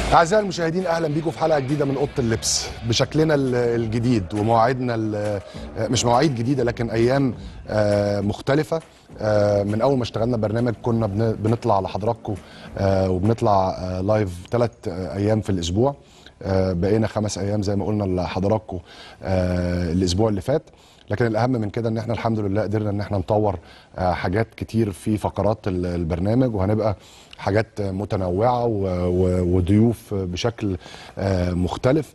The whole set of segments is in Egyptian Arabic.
أعزائي المشاهدين أهلا بيكم في حلقة جديدة من أوضة اللبس بشكلنا ال- الجديد ومواعيدنا ال- مش مواعيد جديدة لكن أيام آه، مختلفة آه، من أول ما اشتغلنا برنامج كنا بن- بنطلع لحضراتكم آه، وبنطلع آه، لايف ثلاث أيام في الأسبوع آه، بقينا خمس أيام زي ما قلنا لحضراتكم آه، الأسبوع اللي فات لكن الاهم من كده ان احنا الحمد لله قدرنا ان احنا نطور آه، حاجات كتير في فقرات ال- البرنامج وهنبقى حاجات متنوعه و- و- وضيوف بشكل آه، مختلف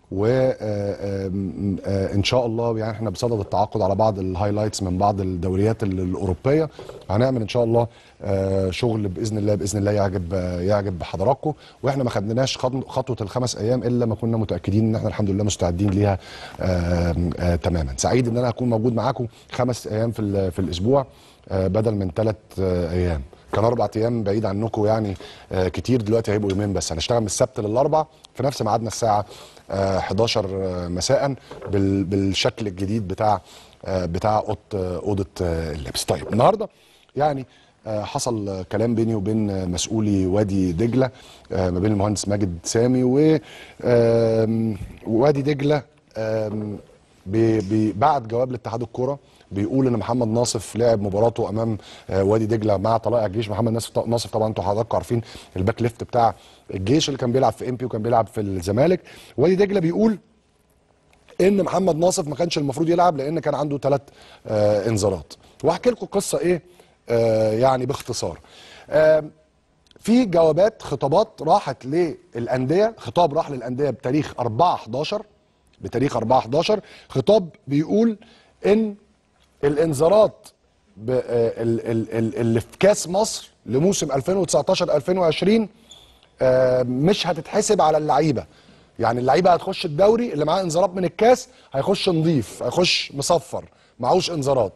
وان شاء الله يعني احنا بصدد التعاقد على بعض الهايلايتس من بعض الدوريات ال- الاوروبيه هنعمل ان شاء الله آه، شغل باذن الله باذن الله يعجب آه، يعجب حضراتكم واحنا ما خدناش خط- خطوه الخمس ايام الا ما كنا متاكدين ان احنا الحمد لله مستعدين ليها آه، آه، تماما سعيد ان انا اكون موجود معاكم خمس ايام في ال- في الاسبوع آه، بدل من ثلاث ايام كان اربع ايام بعيد عنكم يعني آه، كتير دلوقتي هيبقوا يومين بس هنشتغل من السبت للاربع في نفس ميعادنا الساعه آه، 11 مساء بال- بالشكل الجديد بتاع آه، بتاع أوضة- اوضه آه، اللبس طيب النهارده يعني آه، حصل آه، كلام بيني وبين آه، مسؤولي وادي دجله آه، ما بين المهندس ماجد سامي و آم، وادي دجله آم، بي- بي- بعد جواب لاتحاد الكوره بيقول ان محمد ناصف لعب مباراته امام آه، وادي دجله مع طلائع الجيش محمد ناصف ناصف طبعا انتوا حضراتكم عارفين الباك ليفت بتاع الجيش اللي كان بيلعب في امبي وكان بيلعب في الزمالك وادي دجله بيقول ان محمد ناصف ما كانش المفروض يلعب لان كان عنده ثلاث آه انذارات واحكي لكم قصه ايه آه يعني باختصار آه في جوابات خطابات راحت للانديه خطاب راح للانديه بتاريخ 4 11 بتاريخ 4 11 خطاب بيقول ان الانذارات ب- آه، ال- ال- ال- اللي في كاس مصر لموسم 2019 2020 آه، مش هتتحسب على اللعيبه يعني اللعيبه هتخش الدوري اللي معاه انذارات من الكاس هيخش نظيف هيخش مصفر معهوش انذارات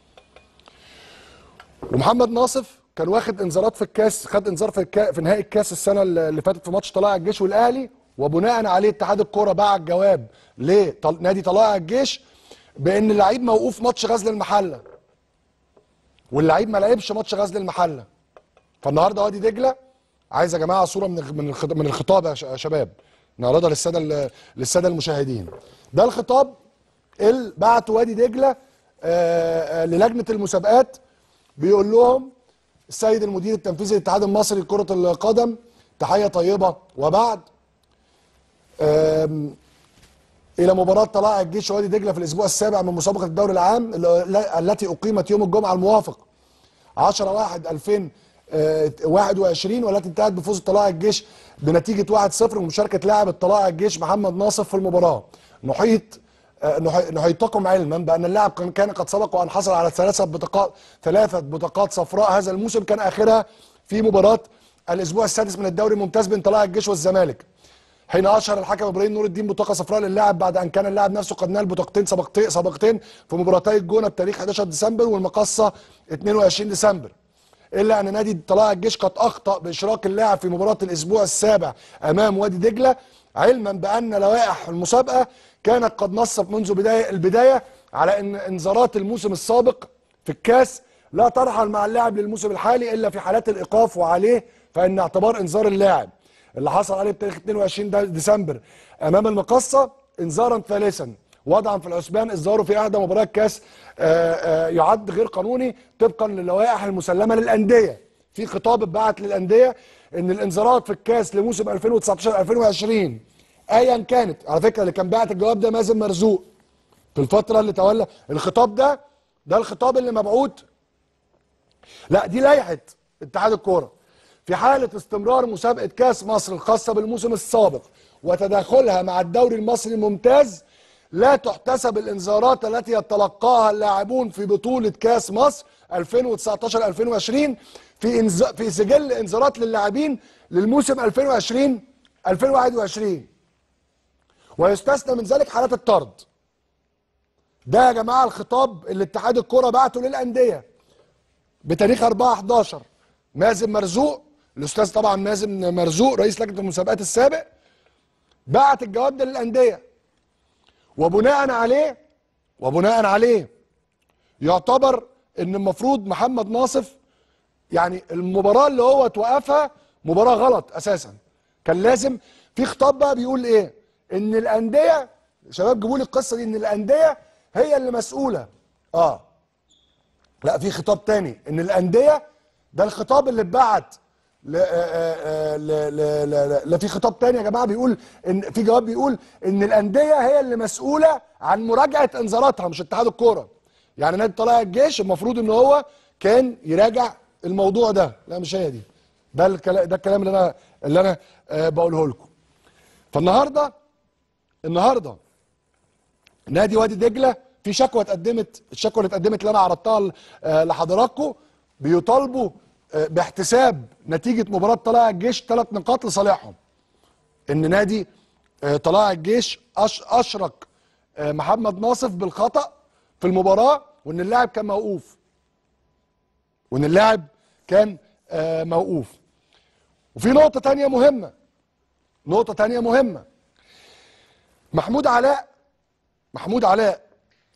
ومحمد ناصف كان واخد انذارات في الكاس خد انذار في الكا... في نهائي الكاس السنه اللي فاتت في ماتش طلائع الجيش والاهلي وبناء عليه اتحاد الكوره بعت جواب لنادي طلائع الجيش بان اللعيب موقوف ماتش غزل المحله واللعيب ما لعبش ماتش غزل المحله فالنهارده وادي دجله عايز يا جماعه صوره من من الخط- من الخطاب يا ش- يا شباب نعرضها للساده ال- للساده المشاهدين ده الخطاب اللي بعته وادي دجله آه، آه، للجنه المسابقات بيقول لهم السيد المدير التنفيذي للاتحاد المصري لكره القدم تحيه طيبه وبعد آم، الى مباراه طلائع الجيش ووادي دجله في الاسبوع السابع من مسابقه الدوري العام اللي- التي اقيمت يوم الجمعه الموافق 10 1 2021 والتي انتهت بفوز طلائع الجيش بنتيجه 1-0 ومشاركه لاعب الطلائع الجيش محمد ناصف في المباراه نحيط آه، نحي- نحيطكم علما بان اللاعب كان- كان قد سبق وان حصل على ثلاثه بطاقات ثلاثه بطاقات صفراء هذا الموسم كان اخرها في مباراه الاسبوع السادس من الدوري الممتاز بين طلائع الجيش والزمالك حين اشهر الحكم ابراهيم نور الدين بطاقه صفراء للاعب بعد ان كان اللاعب نفسه قد نال بطاقتين سبقتين سبقتين في مباراتي الجونه بتاريخ 11 ديسمبر والمقصه 22 ديسمبر الا ان نادي طلائع الجيش قد اخطا باشراك اللاعب في مباراه الاسبوع السابع امام وادي دجله علما بان لوائح المسابقه كانت قد نصت منذ بدايه البدايه على ان انذارات الموسم السابق في الكاس لا ترحل مع اللاعب للموسم الحالي الا في حالات الايقاف وعليه فان اعتبار انذار اللاعب اللي حصل عليه بتاريخ 22 ده- ديسمبر امام المقصه انذارا ثالثا وضعا في الحسبان اصداره في احدى مباريات كاس آه، آه، يعد غير قانوني طبقا للوائح المسلمه للانديه في خطاب اتبعت للانديه ان الانذارات في الكاس لموسم 2019 2020 ايا كانت على فكره اللي كان باعت الجواب ده مازن مرزوق في الفتره اللي تولى الخطاب ده ده الخطاب اللي مبعوث لا دي لائحه اتحاد الكوره في حاله استمرار مسابقه كاس مصر الخاصه بالموسم السابق وتداخلها مع الدوري المصري الممتاز لا تحتسب الانذارات التي يتلقاها اللاعبون في بطوله كاس مصر 2019 2020 في إنز... في سجل انذارات للاعبين للموسم 2020 2021 ويستثنى من ذلك حالات الطرد ده يا جماعه الخطاب اللي اتحاد الكوره بعته للانديه بتاريخ 4 11 مازن مرزوق الاستاذ طبعا مازن مرزوق رئيس لجنه المسابقات السابق بعت الجواب ده للانديه وبناء عليه وبناء عليه يعتبر ان المفروض محمد ناصف يعني المباراه اللي هو توقفها مباراه غلط اساسا كان لازم في خطاب بقى بيقول ايه ان الانديه شباب جيبوا لي القصه دي ان الانديه هي اللي مسؤوله اه لا في خطاب تاني ان الانديه ده الخطاب اللي اتبعت ل- آه، آه، ل- ل- ل- لا في خطاب تاني يا جماعه بيقول ان في جواب بيقول ان الانديه هي اللي مسؤوله عن مراجعه انذاراتها مش اتحاد الكوره يعني نادي طلائع الجيش المفروض ان هو كان يراجع الموضوع ده لا مش هي دي ده الكلام ده الكلام اللي انا اللي انا آه، بقوله لكم فالنهارده النهارده نادي وادي دجله في شكوى اتقدمت الشكوى اللي اتقدمت اللي انا عرضتها ل- آه، لحضراتكم بيطالبوا آه، باحتساب نتيجه مباراه طلائع الجيش ثلاث نقاط لصالحهم ان نادي آه، طلائع الجيش أش اشرك آه، محمد ناصف بالخطا في المباراه وان اللاعب كان موقوف وان اللاعب كان آه، موقوف وفي نقطه تانية مهمه نقطه تانية مهمه محمود علاء محمود علاء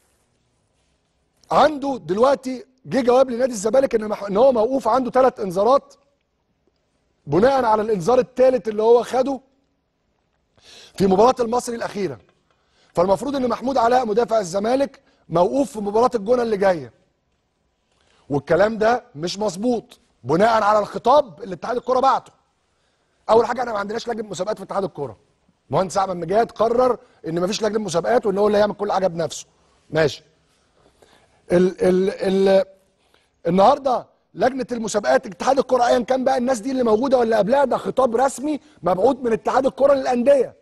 عنده دلوقتي جه جواب لنادي الزمالك ان مح- ان هو موقوف عنده ثلاث انذارات بناء على الانذار الثالث اللي هو خده في مباراه المصري الاخيره فالمفروض ان محمود علاء مدافع الزمالك موقوف في مباراه الجونه اللي جايه والكلام ده مش مظبوط بناء على الخطاب اللي اتحاد الكوره بعته اول حاجه احنا ما عندناش لجنه مسابقات في اتحاد الكوره مهندس احمد مجاد قرر ان مفيش لجنه مسابقات وان هو اللي هيعمل كل حاجه بنفسه ماشي ال ال ال النهارده لجنه المسابقات اتحاد الكره ايا كان بقى الناس دي اللي موجوده ولا قبلها ده خطاب رسمي مبعوث من اتحاد الكره للانديه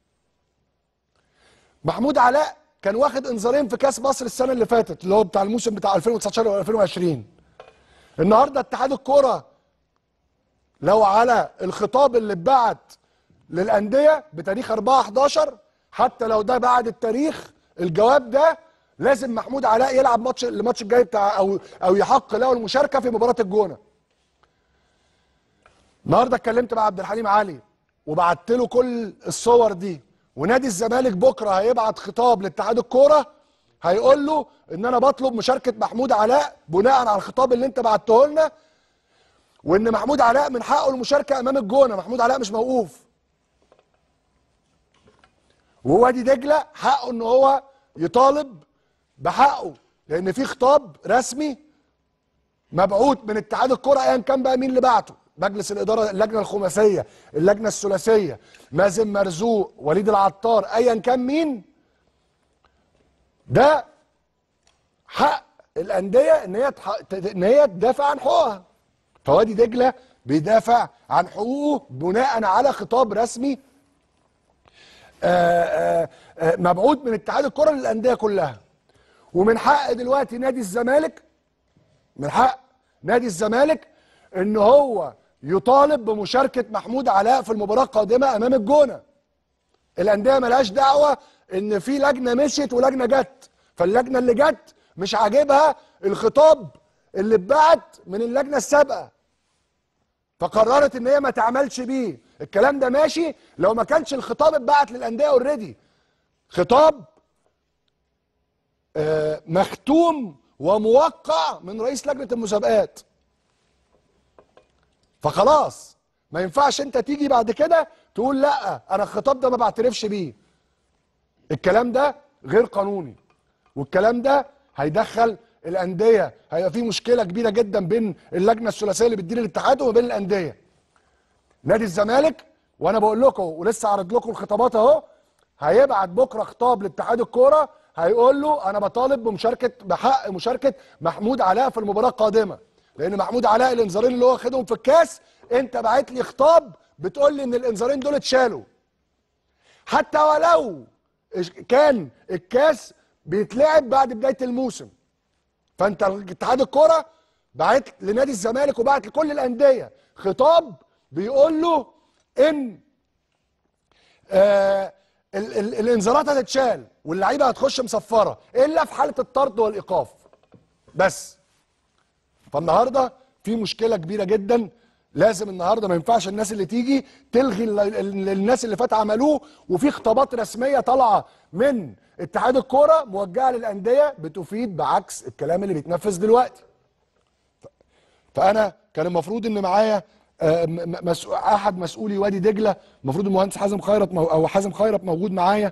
محمود علاء كان واخد انذارين في كاس مصر السنه اللي فاتت اللي هو بتاع الموسم بتاع 2019 و 2020 النهارده اتحاد الكره لو على الخطاب اللي اتبعت للانديه بتاريخ 4 11 حتى لو ده بعد التاريخ الجواب ده لازم محمود علاء يلعب ماتش الماتش الجاي بتاع او او يحق له المشاركه في مباراه الجونه. النهارده اتكلمت مع عبد الحليم علي وبعت له كل الصور دي ونادي الزمالك بكره هيبعت خطاب لاتحاد الكوره هيقول له ان انا بطلب مشاركه محمود علاء بناء على الخطاب اللي انت بعته لنا وان محمود علاء من حقه المشاركه امام الجونه محمود علاء مش موقوف ووادي دجله حقه ان هو يطالب بحقه لان في خطاب رسمي مبعوث من اتحاد الكره ايا كان بقى مين اللي بعته مجلس الاداره اللجنه الخماسيه اللجنه الثلاثيه مازن مرزوق وليد العطار ايا كان مين ده حق الانديه ان هي تح... ان هي تدافع عن حقوقها فوادي دجله بيدافع عن حقوقه بناء على خطاب رسمي آآ آآ مبعوث من اتحاد الكره للانديه كلها ومن حق دلوقتي نادي الزمالك من حق نادي الزمالك ان هو يطالب بمشاركه محمود علاء في المباراه القادمه امام الجونه الانديه ملهاش دعوه ان في لجنه مشيت ولجنه جت فاللجنه اللي جت مش عاجبها الخطاب اللي اتبعت من اللجنه السابقه فقررت ان هي ما تعملش بيه الكلام ده ماشي لو ما كانش الخطاب اتبعت للانديه اوريدي خطاب آه، مختوم وموقع من رئيس لجنه المسابقات فخلاص ما ينفعش انت تيجي بعد كده تقول لا انا الخطاب ده ما بعترفش بيه الكلام ده غير قانوني والكلام ده هيدخل الانديه هيبقى في مشكله كبيره جدا بين اللجنه الثلاثيه اللي بتدير الاتحاد وما بين الانديه نادي الزمالك وانا بقول لكم ولسه عارض لكم الخطابات اهو هيبعت بكره خطاب لاتحاد الكوره هيقول له انا بطالب بمشاركه بحق مشاركه محمود علاء في المباراه القادمه لان محمود علاء الانذارين اللي هو واخدهم في الكاس انت باعت لي خطاب بتقول لي ان الانذارين دول اتشالوا حتى ولو كان الكاس بيتلعب بعد بدايه الموسم فانت اتحاد الكوره بعت لنادي الزمالك وبعت لكل الانديه خطاب بيقول له ان آه ال ال الانذارات هتتشال واللعيبه هتخش مصفره الا في حاله الطرد والايقاف بس فالنهارده في مشكله كبيره جدا لازم النهارده ما ينفعش الناس اللي تيجي تلغي ال- ال- الناس اللي فات عملوه وفي خطابات رسميه طالعه من اتحاد الكوره موجهه للانديه بتفيد بعكس الكلام اللي بيتنفذ دلوقتي ف- فانا كان المفروض ان معايا آه، م- م- مسؤول احد مسؤولي وادي دجله المفروض المهندس حازم خيرت مو- او حازم خيرت موجود معايا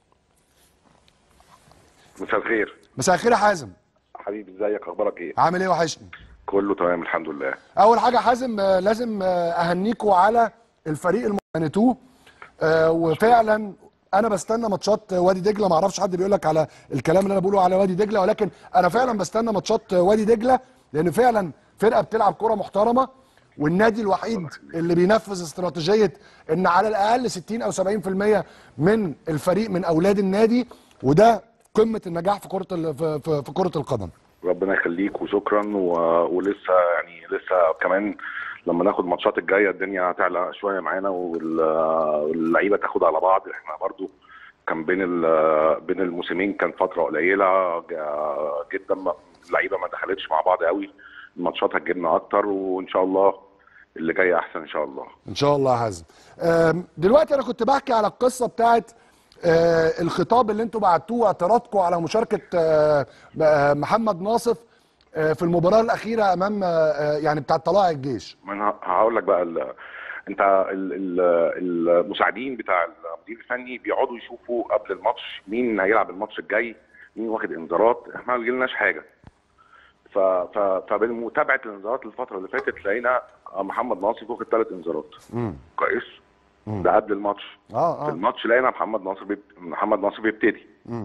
مساء الخير مساء الخير يا حازم حبيبي ازيك اخبارك ايه عامل ايه وحشني كله تمام الحمد لله اول حاجه حازم آه، لازم آه، اهنيكوا على الفريق اللي عملتوه آه، وفعلا انا بستنى ماتشات وادي دجله ما اعرفش حد بيقول لك على الكلام اللي انا بقوله على وادي دجله ولكن انا فعلا بستنى ماتشات وادي دجله لان فعلا فرقه بتلعب كره محترمه والنادي الوحيد اللي بينفذ استراتيجيه ان على الاقل 60 او 70% من الفريق من اولاد النادي وده قمه النجاح في كره ال- في, في, في كره القدم ربنا يخليك وشكرا و... ولسه يعني لسه كمان لما ناخد الماتشات الجايه الدنيا هتعلى شويه معانا وال... واللعيبه تاخد على بعض احنا برضو كان بين ال... بين الموسمين كان فتره قليله ج- جدا ما- اللعيبه ما دخلتش مع بعض قوي الماتشات هتجيبنا اكتر وان شاء الله اللي جاي احسن ان شاء الله ان شاء الله يا حازم آم، دلوقتي انا كنت بحكي على القصه بتاعت آه، الخطاب اللي انتوا بعتوه اعتراضكم على مشاركه آه، آه، محمد ناصف آه، في المباراه الاخيره امام آه، يعني بتاعت طلائع الجيش ما انا هقول لك بقى ال... انت ال... ال... المساعدين بتاع المدير الفني بيقعدوا يشوفوا قبل الماتش مين هيلعب الماتش الجاي مين واخد انذارات احنا ما جالناش حاجه ف... ف... فبالمتابعه الانذارات الفتره اللي فاتت لقينا محمد ناصر واخد ثلاث انذارات كويس ده قبل الماتش اه في اه الماتش لقينا محمد ناصر بيب... محمد ناصر بيبتدي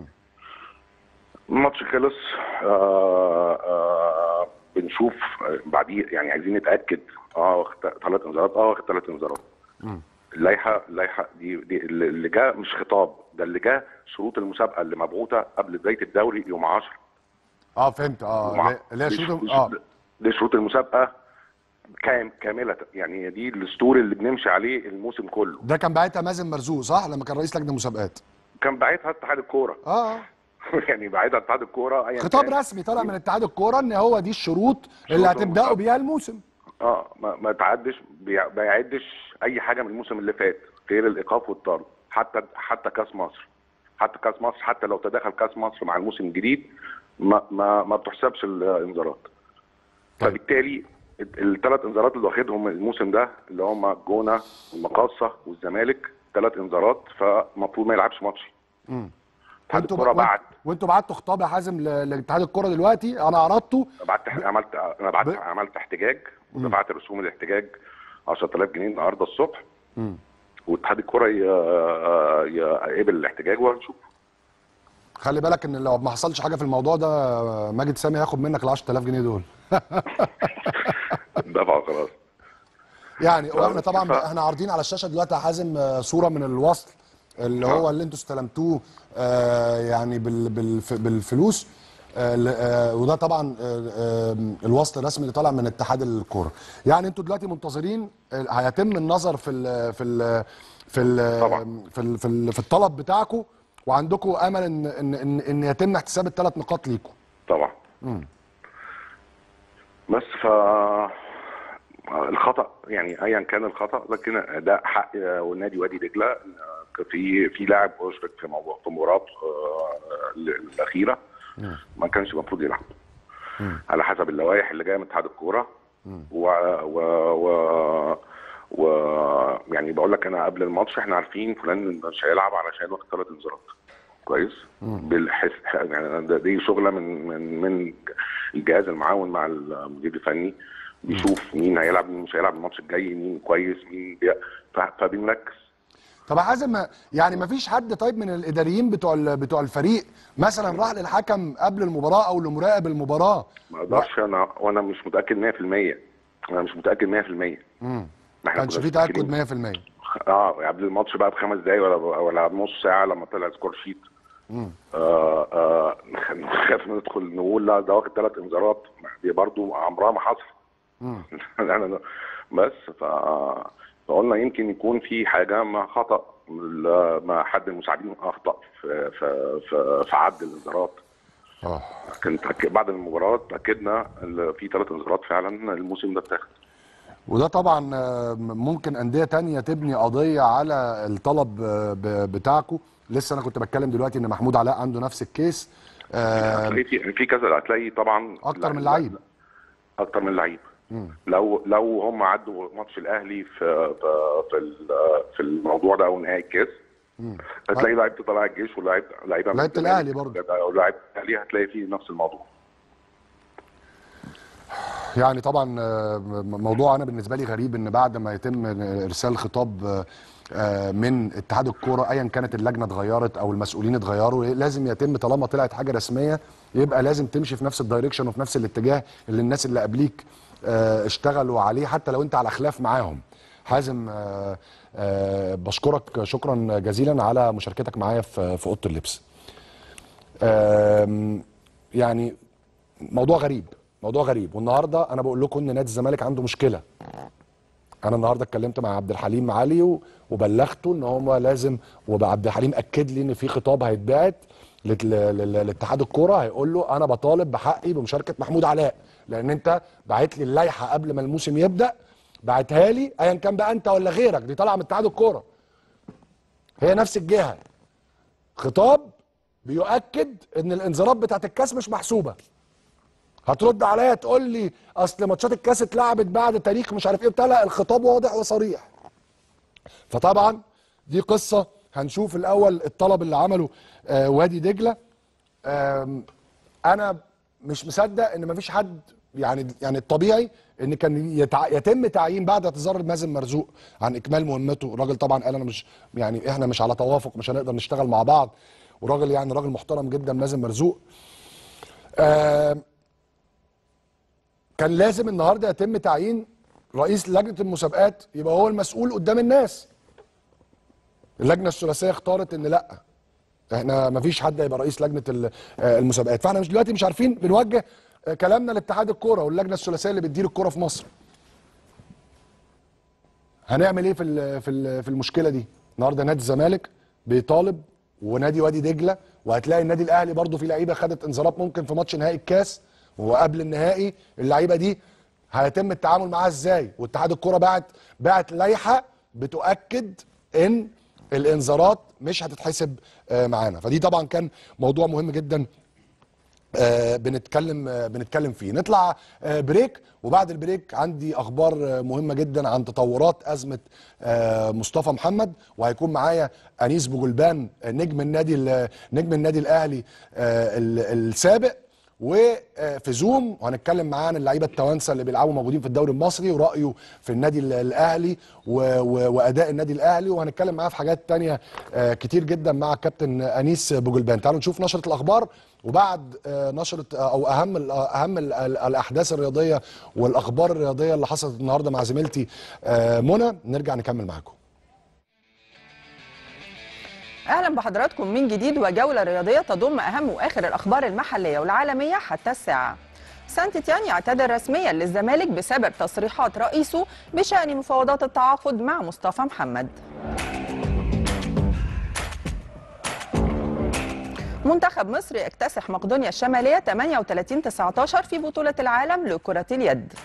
الماتش خلص آه آه بنشوف آه، بعديه يعني عايزين نتاكد اه واخد ثلاث انذارات اه واخد ثلاث انذارات اللائحه اللائحه دي, دي اللي جاء مش خطاب ده اللي جاء شروط المسابقه اللي مبعوثه قبل بدايه الدوري يوم 10 اه فهمت اه ومع- اللي هي دي شروط دي اه دي شروط المسابقه كام كامله يعني دي الاسطوري اللي بنمشي عليه الموسم كله ده كان بعتها مازن مرزوق صح لما كان رئيس لجنه مسابقات كان باعتها اتحاد الكوره اه اه يعني باعتها اتحاد الكوره ايا خطاب كان. رسمي طالع من اتحاد الكوره ان هو دي الشروط اللي شروط هتبداوا المسابقة. بيها الموسم اه ما, ما تعدش بيع- ما يعدش اي حاجه من الموسم اللي فات غير الايقاف والطرد حتى حتى كاس مصر حتى كاس مصر حتى لو تداخل كاس مصر مع الموسم الجديد ما ما ما بتحسبش الانذارات طيب. فبالتالي الثلاث انذارات اللي واخدهم الموسم ده اللي هم الجونه والمقاصه والزمالك ثلاث انذارات فالمفروض ما يلعبش ماتش اتحاد وانتوا الكوره ب- بعت وانتوا بعتوا خطاب يا حازم ل- لاتحاد الكوره دلوقتي انا عرضته بعت عملت انا بعت ب- عملت احتجاج ودفعت رسوم الاحتجاج 10000 جنيه النهارده الصبح واتحاد الكوره ي- ي- يقبل الاحتجاج وهنشوف خلي بالك ان لو ما حصلش حاجه في الموضوع ده ماجد سامي هياخد منك ال 10000 جنيه دول دفعوا خلاص يعني واحنا طبعا ف- احنا عارضين على الشاشه دلوقتي يا حازم آه، صوره من الوصل اللي هو اللي انتوا استلمتوه آه، يعني بال بالف- بالفلوس آه، ل- آه، وده طبعا آه، آه، الوصل الرسمي اللي طالع من اتحاد الكوره يعني انتوا دلوقتي منتظرين آه، هيتم النظر في ال في ال في ال طبعا. في ال في, ال في الطلب بتاعكم وعندكم امل ان ان ان, إن يتم احتساب الثلاث نقاط ليكم طبعا بس ف الخطا يعني ايا كان الخطا لكن ده حق والنادي وادي دجله في في لاعب اشرك في موضوع في مباراه آه، الاخيره ما كانش المفروض يلعب على حسب اللوائح اللي جايه من اتحاد الكوره و و و و يعني بقول لك انا قبل الماتش احنا عارفين فلان مش هيلعب علشان واخد ثلاث انذارات كويس بالحس يعني ده- دي شغله من من من الجهاز المعاون مع المدير الفني بيشوف مين هيلعب مين مش هيلعب الماتش الجاي مين كويس مين بي... ف- فبنركز طب يا حازم يعني ما فيش حد طيب من الاداريين بتوع ال- بتوع الفريق مثلا راح للحكم قبل المباراه او لمراقب المباراه ما اقدرش انا وانا مش متاكد 100% انا مش متاكد 100% امم ما ما كانش كناش في تاكد متأكدين. 100% اه قبل الماتش بقى بخمس دقايق ولا ولا نص ساعه لما طلع سكور شيت آه آه نخاف ندخل نقول لا ده واخد ثلاث انذارات دي برضو عمرها ما حصل أنا- بس ف فقلنا يمكن يكون في حاجه ما خطا ال- ما حد من المساعدين اخطا في في في, في عد الانذارات اه لكن تأك- بعد المباراه اتاكدنا ان في ثلاث انذارات فعلا الموسم ده اتاخد وده طبعا آه، ممكن انديه تانية تبني قضيه على الطلب آه، ب- بتاعكم لسه انا كنت بتكلم دلوقتي ان محمود علاء عنده نفس الكيس آه، هتلاقي في في كذا هتلاقي طبعا اكتر من لعيب اكتر من لعيب لو لو هم عدوا ماتش الاهلي في في في ال- في الموضوع ده او نهائي الكاس هتلاقي لعيبه طلائع الجيش ولاعيبه لعيبه من لعيبة الزمالك الأهلي برضه. او لعيبه الاهلي هتلاقي فيه نفس الموضوع يعني طبعا آه، م- موضوع انا بالنسبه لي غريب ان بعد ما يتم ارسال خطاب آه، آه، من اتحاد الكوره ايا كانت اللجنه اتغيرت او المسؤولين اتغيروا لازم يتم طالما طلعت حاجه رسميه يبقى لازم تمشي في نفس الدايركشن وفي نفس الاتجاه اللي الناس اللي قبليك آه، اشتغلوا عليه حتى لو انت على خلاف معاهم حازم آه، آه، بشكرك شكرا جزيلا على مشاركتك معايا في في اوضه اللبس آم، يعني موضوع غريب موضوع غريب والنهارده انا بقول لكم ان نادي الزمالك عنده مشكله انا النهارده اتكلمت مع عبد الحليم علي و- وبلغته ان هو لازم وعبد الحليم اكد لي ان في خطاب هيتبعت لت- ل- ل- لاتحاد الكوره هيقول له انا بطالب بحقي بمشاركه محمود علاء لان انت بعت لي اللائحه قبل ما الموسم يبدا بعتها لي ايا كان بقى انت ولا غيرك دي طالعه من اتحاد الكوره هي نفس الجهه خطاب بيؤكد ان الانذارات بتاعت الكاس مش محسوبه هترد عليا تقول لي اصل ماتشات الكاس اتلعبت بعد تاريخ مش عارف ايه بتاع لا الخطاب واضح وصريح فطبعا دي قصه هنشوف الاول الطلب اللي عمله آه وادي دجله آم، انا مش مصدق ان مفيش حد يعني يعني الطبيعي ان كان يتع... يتم تعيين بعد اعتذار مازن مرزوق عن اكمال مهمته الراجل طبعا قال انا مش يعني احنا مش على توافق مش هنقدر نشتغل مع بعض وراجل يعني راجل محترم جدا مازن مرزوق آم، كان لازم النهارده يتم تعيين رئيس لجنه المسابقات يبقى هو المسؤول قدام الناس اللجنه الثلاثيه اختارت ان لا احنا ما فيش حد هيبقى رئيس لجنه ال- آه، المسابقات فاحنا مش دلوقتي مش عارفين بنوجه آه، كلامنا لاتحاد الكوره واللجنه الثلاثيه اللي بتدير الكوره في مصر هنعمل ايه في ال- في ال- في المشكله دي النهارده نادي الزمالك بيطالب ونادي وادي دجله وهتلاقي النادي الاهلي برضو في لعيبه خدت انذارات ممكن في ماتش نهائي الكاس وقبل النهائي اللعيبه دي هيتم التعامل معاها ازاي واتحاد الكوره بعت بعت لائحه بتؤكد ان الانذارات مش هتتحسب آه، معانا فدي طبعا كان موضوع مهم جدا آه، بنتكلم آه، بنتكلم فيه نطلع آه، بريك وبعد البريك عندي اخبار آه، مهمه جدا عن تطورات ازمه آه، مصطفى محمد وهيكون معايا انيس بوجلبان آه، نجم النادي ال- نجم النادي الاهلي آه، ال- السابق وفي زوم وهنتكلم معاه عن اللعيبه التوانسه اللي بيلعبوا موجودين في الدوري المصري ورايه في النادي ال- الاهلي و- و- واداء النادي الاهلي وهنتكلم معاه في حاجات تانية آه، كتير جدا مع كابتن انيس بوجلبان تعالوا نشوف نشره الاخبار وبعد آه، نشره آه، او اهم ال- اهم ال- ال- الاحداث الرياضيه والاخبار الرياضيه اللي حصلت النهارده مع زميلتي آه، منى نرجع نكمل معاكم اهلا بحضراتكم من جديد وجوله رياضيه تضم اهم واخر الاخبار المحليه والعالميه حتى الساعه سانت تيان يعتذر رسميا للزمالك بسبب تصريحات رئيسه بشان مفاوضات التعاقد مع مصطفى محمد منتخب مصر يكتسح مقدونيا الشماليه 38 19 في بطوله العالم لكره اليد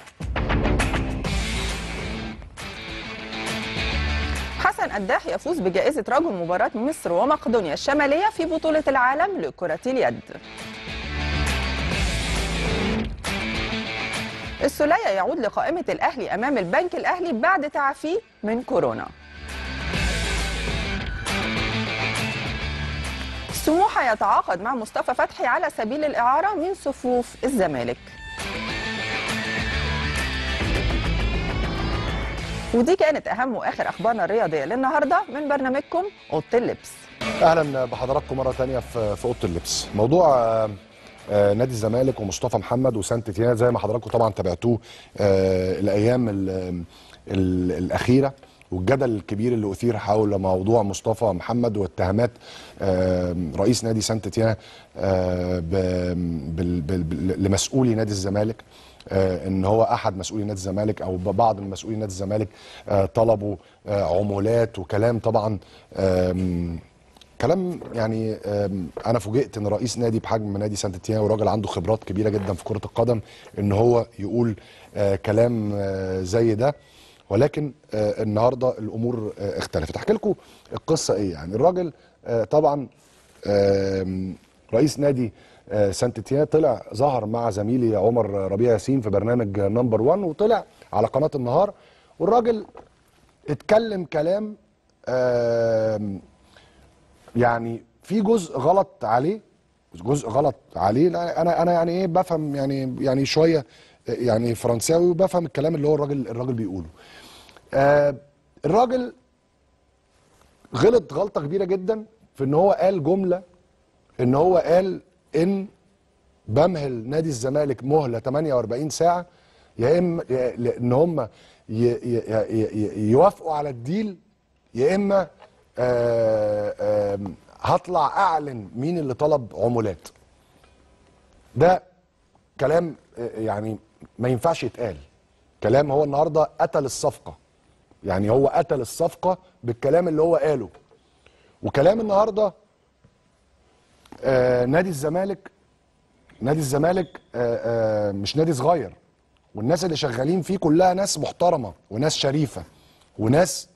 حسن قداح يفوز بجائزة رجل مباراة مصر ومقدونيا الشمالية في بطولة العالم لكرة اليد السولية يعود لقائمة الأهلي أمام البنك الأهلي بعد تعافيه من كورونا سموحة يتعاقد مع مصطفى فتحي على سبيل الإعارة من صفوف الزمالك ودي كانت أهم وآخر أخبارنا الرياضية للنهاردة من برنامجكم أوضة اللبس اهلا بحضراتكم مره تانية في في اوضه اللبس موضوع آه، آه، نادي الزمالك ومصطفى محمد وسانت تيان زي ما حضراتكم طبعا تابعتوه آه، الايام ال- ال- الاخيره والجدل الكبير اللي اثير حول موضوع مصطفى محمد واتهامات آه، رئيس نادي سانت تيان آه، ب- بال- بال- بال- لمسؤولي نادي الزمالك آه، ان هو احد مسؤولي نادي الزمالك او بعض من مسؤولي نادي الزمالك آه، طلبوا آه، عمولات وكلام طبعا آم، كلام يعني آم، انا فوجئت ان رئيس نادي بحجم نادي سانت تيان وراجل عنده خبرات كبيره جدا في كره القدم ان هو يقول آه، كلام آه، زي ده ولكن آه، النهارده الامور آه، اختلفت احكي لكم القصه ايه يعني الراجل آه، طبعا آم، رئيس نادي آه، سانت تيان طلع ظهر مع زميلي عمر ربيع ياسين في برنامج نمبر 1 وطلع على قناه النهار والراجل اتكلم كلام آم، يعني في جزء غلط عليه جزء غلط عليه لا انا انا يعني ايه بفهم يعني يعني شويه يعني فرنساوي وبفهم الكلام اللي هو الراجل الراجل بيقوله آه الراجل غلط غلطه كبيره جدا في ان هو قال جمله ان هو قال ان بمهل نادي الزمالك مهله 48 ساعه يا اما يا- ان هم ي- ي- ي- ي- يوافقوا على الديل يا اما آه، آم، هطلع اعلن مين اللي طلب عمولات ده كلام آه، يعني ما ينفعش يتقال كلام هو النهارده قتل الصفقه يعني هو قتل الصفقه بالكلام اللي هو قاله وكلام النهارده آه نادي الزمالك نادي الزمالك آه آه مش نادي صغير والناس اللي شغالين فيه كلها ناس محترمه وناس شريفه وناس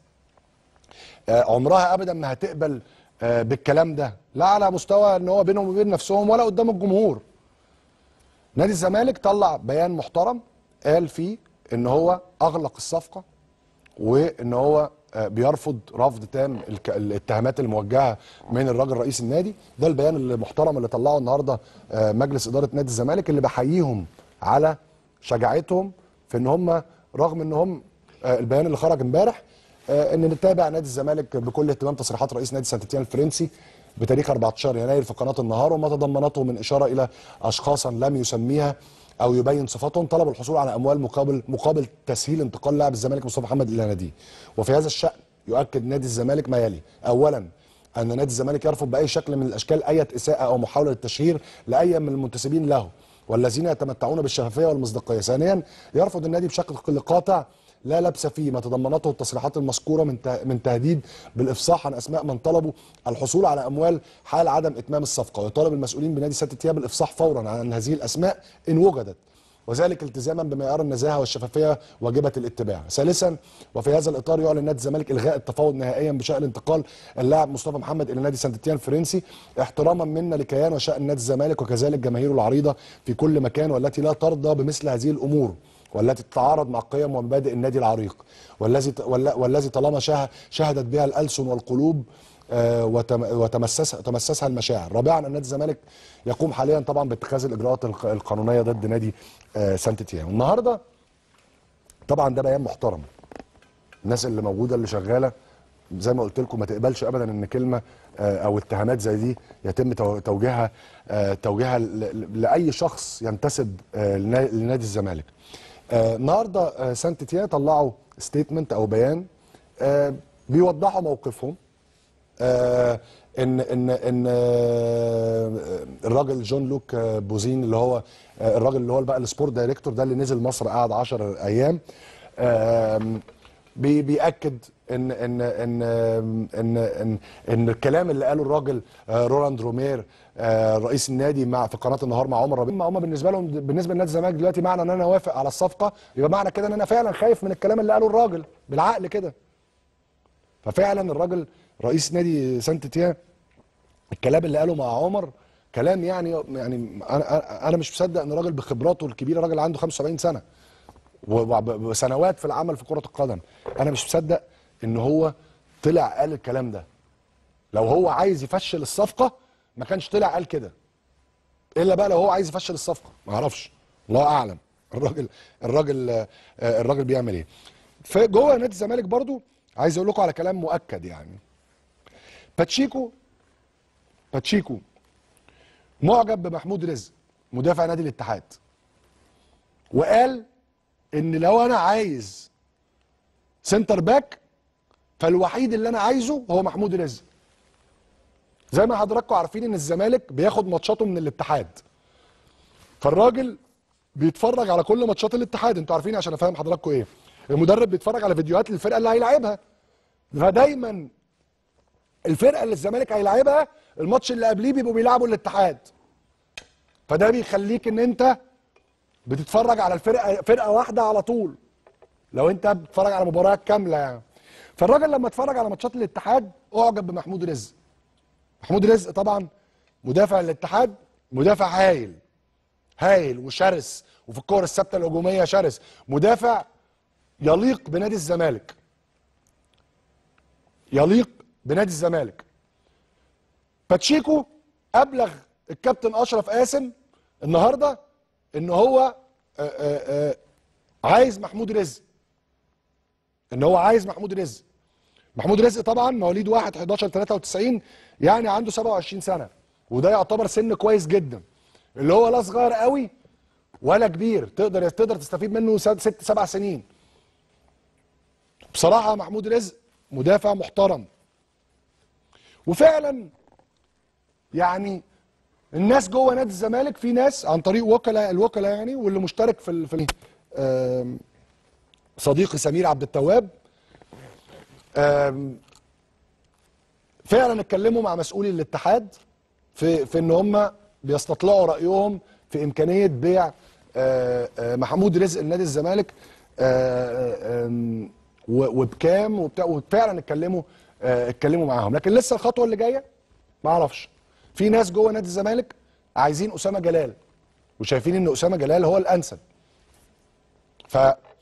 آه عمرها ابدا ما هتقبل آه بالكلام ده لا على مستوى ان هو بينهم وبين نفسهم ولا قدام الجمهور نادي الزمالك طلع بيان محترم قال فيه ان هو اغلق الصفقه وان هو آه، بيرفض رفض تام الك- الاتهامات الموجهه من الراجل رئيس النادي ده البيان المحترم اللي طلعه النهارده آه، مجلس اداره نادي الزمالك اللي بحييهم على شجاعتهم في ان هم رغم ان هم آه، البيان اللي خرج امبارح آه، ان نتابع نادي الزمالك بكل اهتمام تصريحات رئيس نادي سانت تيان الفرنسي بتاريخ 14 يناير في قناه النهار وما تضمنته من اشاره الى اشخاصا لم يسميها او يبين صفاتهم طلب الحصول على اموال مقابل مقابل تسهيل انتقال لاعب الزمالك مصطفى محمد الى ناديه وفي هذا الشان يؤكد نادي الزمالك ما يلي اولا ان نادي الزمالك يرفض باي شكل من الاشكال اي اساءه او محاوله للتشهير لاي من المنتسبين له والذين يتمتعون بالشفافيه والمصداقيه ثانيا يرفض النادي بشكل قاطع لا لبس فيه ما تضمنته التصريحات المذكوره من ته- من تهديد بالافصاح عن اسماء من طلبوا الحصول على اموال حال عدم اتمام الصفقه ويطالب المسؤولين بنادي سانت تياب بالافصاح فورا عن هذه الاسماء ان وجدت وذلك التزاما بمعيار النزاهه والشفافيه واجبه الاتباع. ثالثا وفي هذا الاطار يعلن نادي الزمالك الغاء التفاوض نهائيا بشان انتقال اللاعب مصطفى محمد الى نادي سانت تيان الفرنسي احتراما منا لكيان وشان نادي الزمالك وكذلك جماهيره العريضه في كل مكان والتي لا ترضى بمثل هذه الامور. والتي تتعارض مع قيم ومبادئ النادي العريق والذي والل- والذي طالما شه- شهدت بها الالسن والقلوب آه، وتم- وتمسسها تمسسها المشاعر رابعا النادي الزمالك يقوم حاليا طبعا باتخاذ الاجراءات الق- القانونيه ضد نادي آه، سانت تيان النهارده طبعا ده بيان محترم الناس اللي موجوده اللي شغاله زي ما قلت لكم ما تقبلش ابدا ان كلمه آه، او اتهامات زي دي يتم تو- توجيهها آه، توجيهها ل- ل- لاي شخص ينتسب آه، لنا- لنادي الزمالك. آه، النهارده آه، سانت تيان طلعوا ستيتمنت او بيان آه، بيوضحوا موقفهم آه، ان ان ان آه، الراجل جون لوك آه، بوزين اللي هو آه، الراجل اللي هو بقى السبورت دايركتور ده اللي نزل مصر قعد 10 ايام آم، بي- بيأكد ان ان ان ان ان, إن الكلام اللي قاله الراجل آه، رولاند رومير آه، رئيس النادي مع في قناه النهار مع عمر ربيع هم بالنسبه لهم بالنسبه لنادي الزمالك دلوقتي معنى ان انا وافق على الصفقه يبقى معنى كده ان انا فعلا خايف من الكلام اللي قاله الراجل بالعقل كده ففعلا الراجل رئيس نادي سانت تيان الكلام اللي قاله مع عمر كلام يعني يعني انا انا مش مصدق ان راجل بخبراته الكبيره راجل عنده 75 سنه و- وسنوات في العمل في كره القدم انا مش مصدق ان هو طلع قال الكلام ده لو هو عايز يفشل الصفقه ما كانش طلع قال كده الا بقى لو هو عايز يفشل الصفقه ما اعرفش الله اعلم الراجل الراجل آه، الراجل بيعمل ايه في جوه نادي الزمالك برضو عايز اقول لكم على كلام مؤكد يعني باتشيكو باتشيكو معجب بمحمود رزق مدافع نادي الاتحاد وقال ان لو انا عايز سنتر باك فالوحيد اللي انا عايزه هو محمود رزق زي ما حضراتكم عارفين ان الزمالك بياخد ماتشاته من الاتحاد فالراجل بيتفرج على كل ماتشات الاتحاد انتوا عارفين عشان افهم حضراتكم ايه المدرب بيتفرج على فيديوهات للفرقه اللي هيلاعبها فدايما الفرقه اللي الزمالك هيلاعبها الماتش اللي قبليه بيبقوا بيلعبوا الاتحاد فده بيخليك ان انت بتتفرج على الفرقه فرقه واحده على طول لو انت بتتفرج على مباريات كامله يعني فالراجل لما اتفرج على ماتشات الاتحاد اعجب بمحمود رزق محمود رزق طبعا مدافع الاتحاد مدافع هايل هايل وشرس وفي الكور الثابته الهجوميه شرس مدافع يليق بنادي الزمالك يليق بنادي الزمالك باتشيكو ابلغ الكابتن اشرف قاسم النهارده ان هو آآ آآ عايز محمود رزق ان هو عايز محمود رزق محمود رزق طبعا مواليد 1 11 93 يعني عنده 27 سنه وده يعتبر سن كويس جدا اللي هو لا صغير قوي ولا كبير تقدر تقدر تستفيد منه ست ست- سبع سنين بصراحه محمود رزق مدافع محترم وفعلا يعني الناس جوه نادي الزمالك في ناس عن طريق وكلاء الوكلاء يعني واللي مشترك في ال- في ال- آم، صديقي سمير عبد التواب آم، فعلا اتكلموا مع مسؤولي الاتحاد في في ان هم بيستطلعوا رايهم في امكانيه بيع آه، آه، محمود رزق لنادي الزمالك آه، آم، و- وبكام وبتاع وفعلا اتكلموا آه، اتكلموا معاهم لكن لسه الخطوه اللي جايه ما اعرفش في ناس جوه نادي الزمالك عايزين اسامه جلال وشايفين ان اسامه جلال هو الانسب ف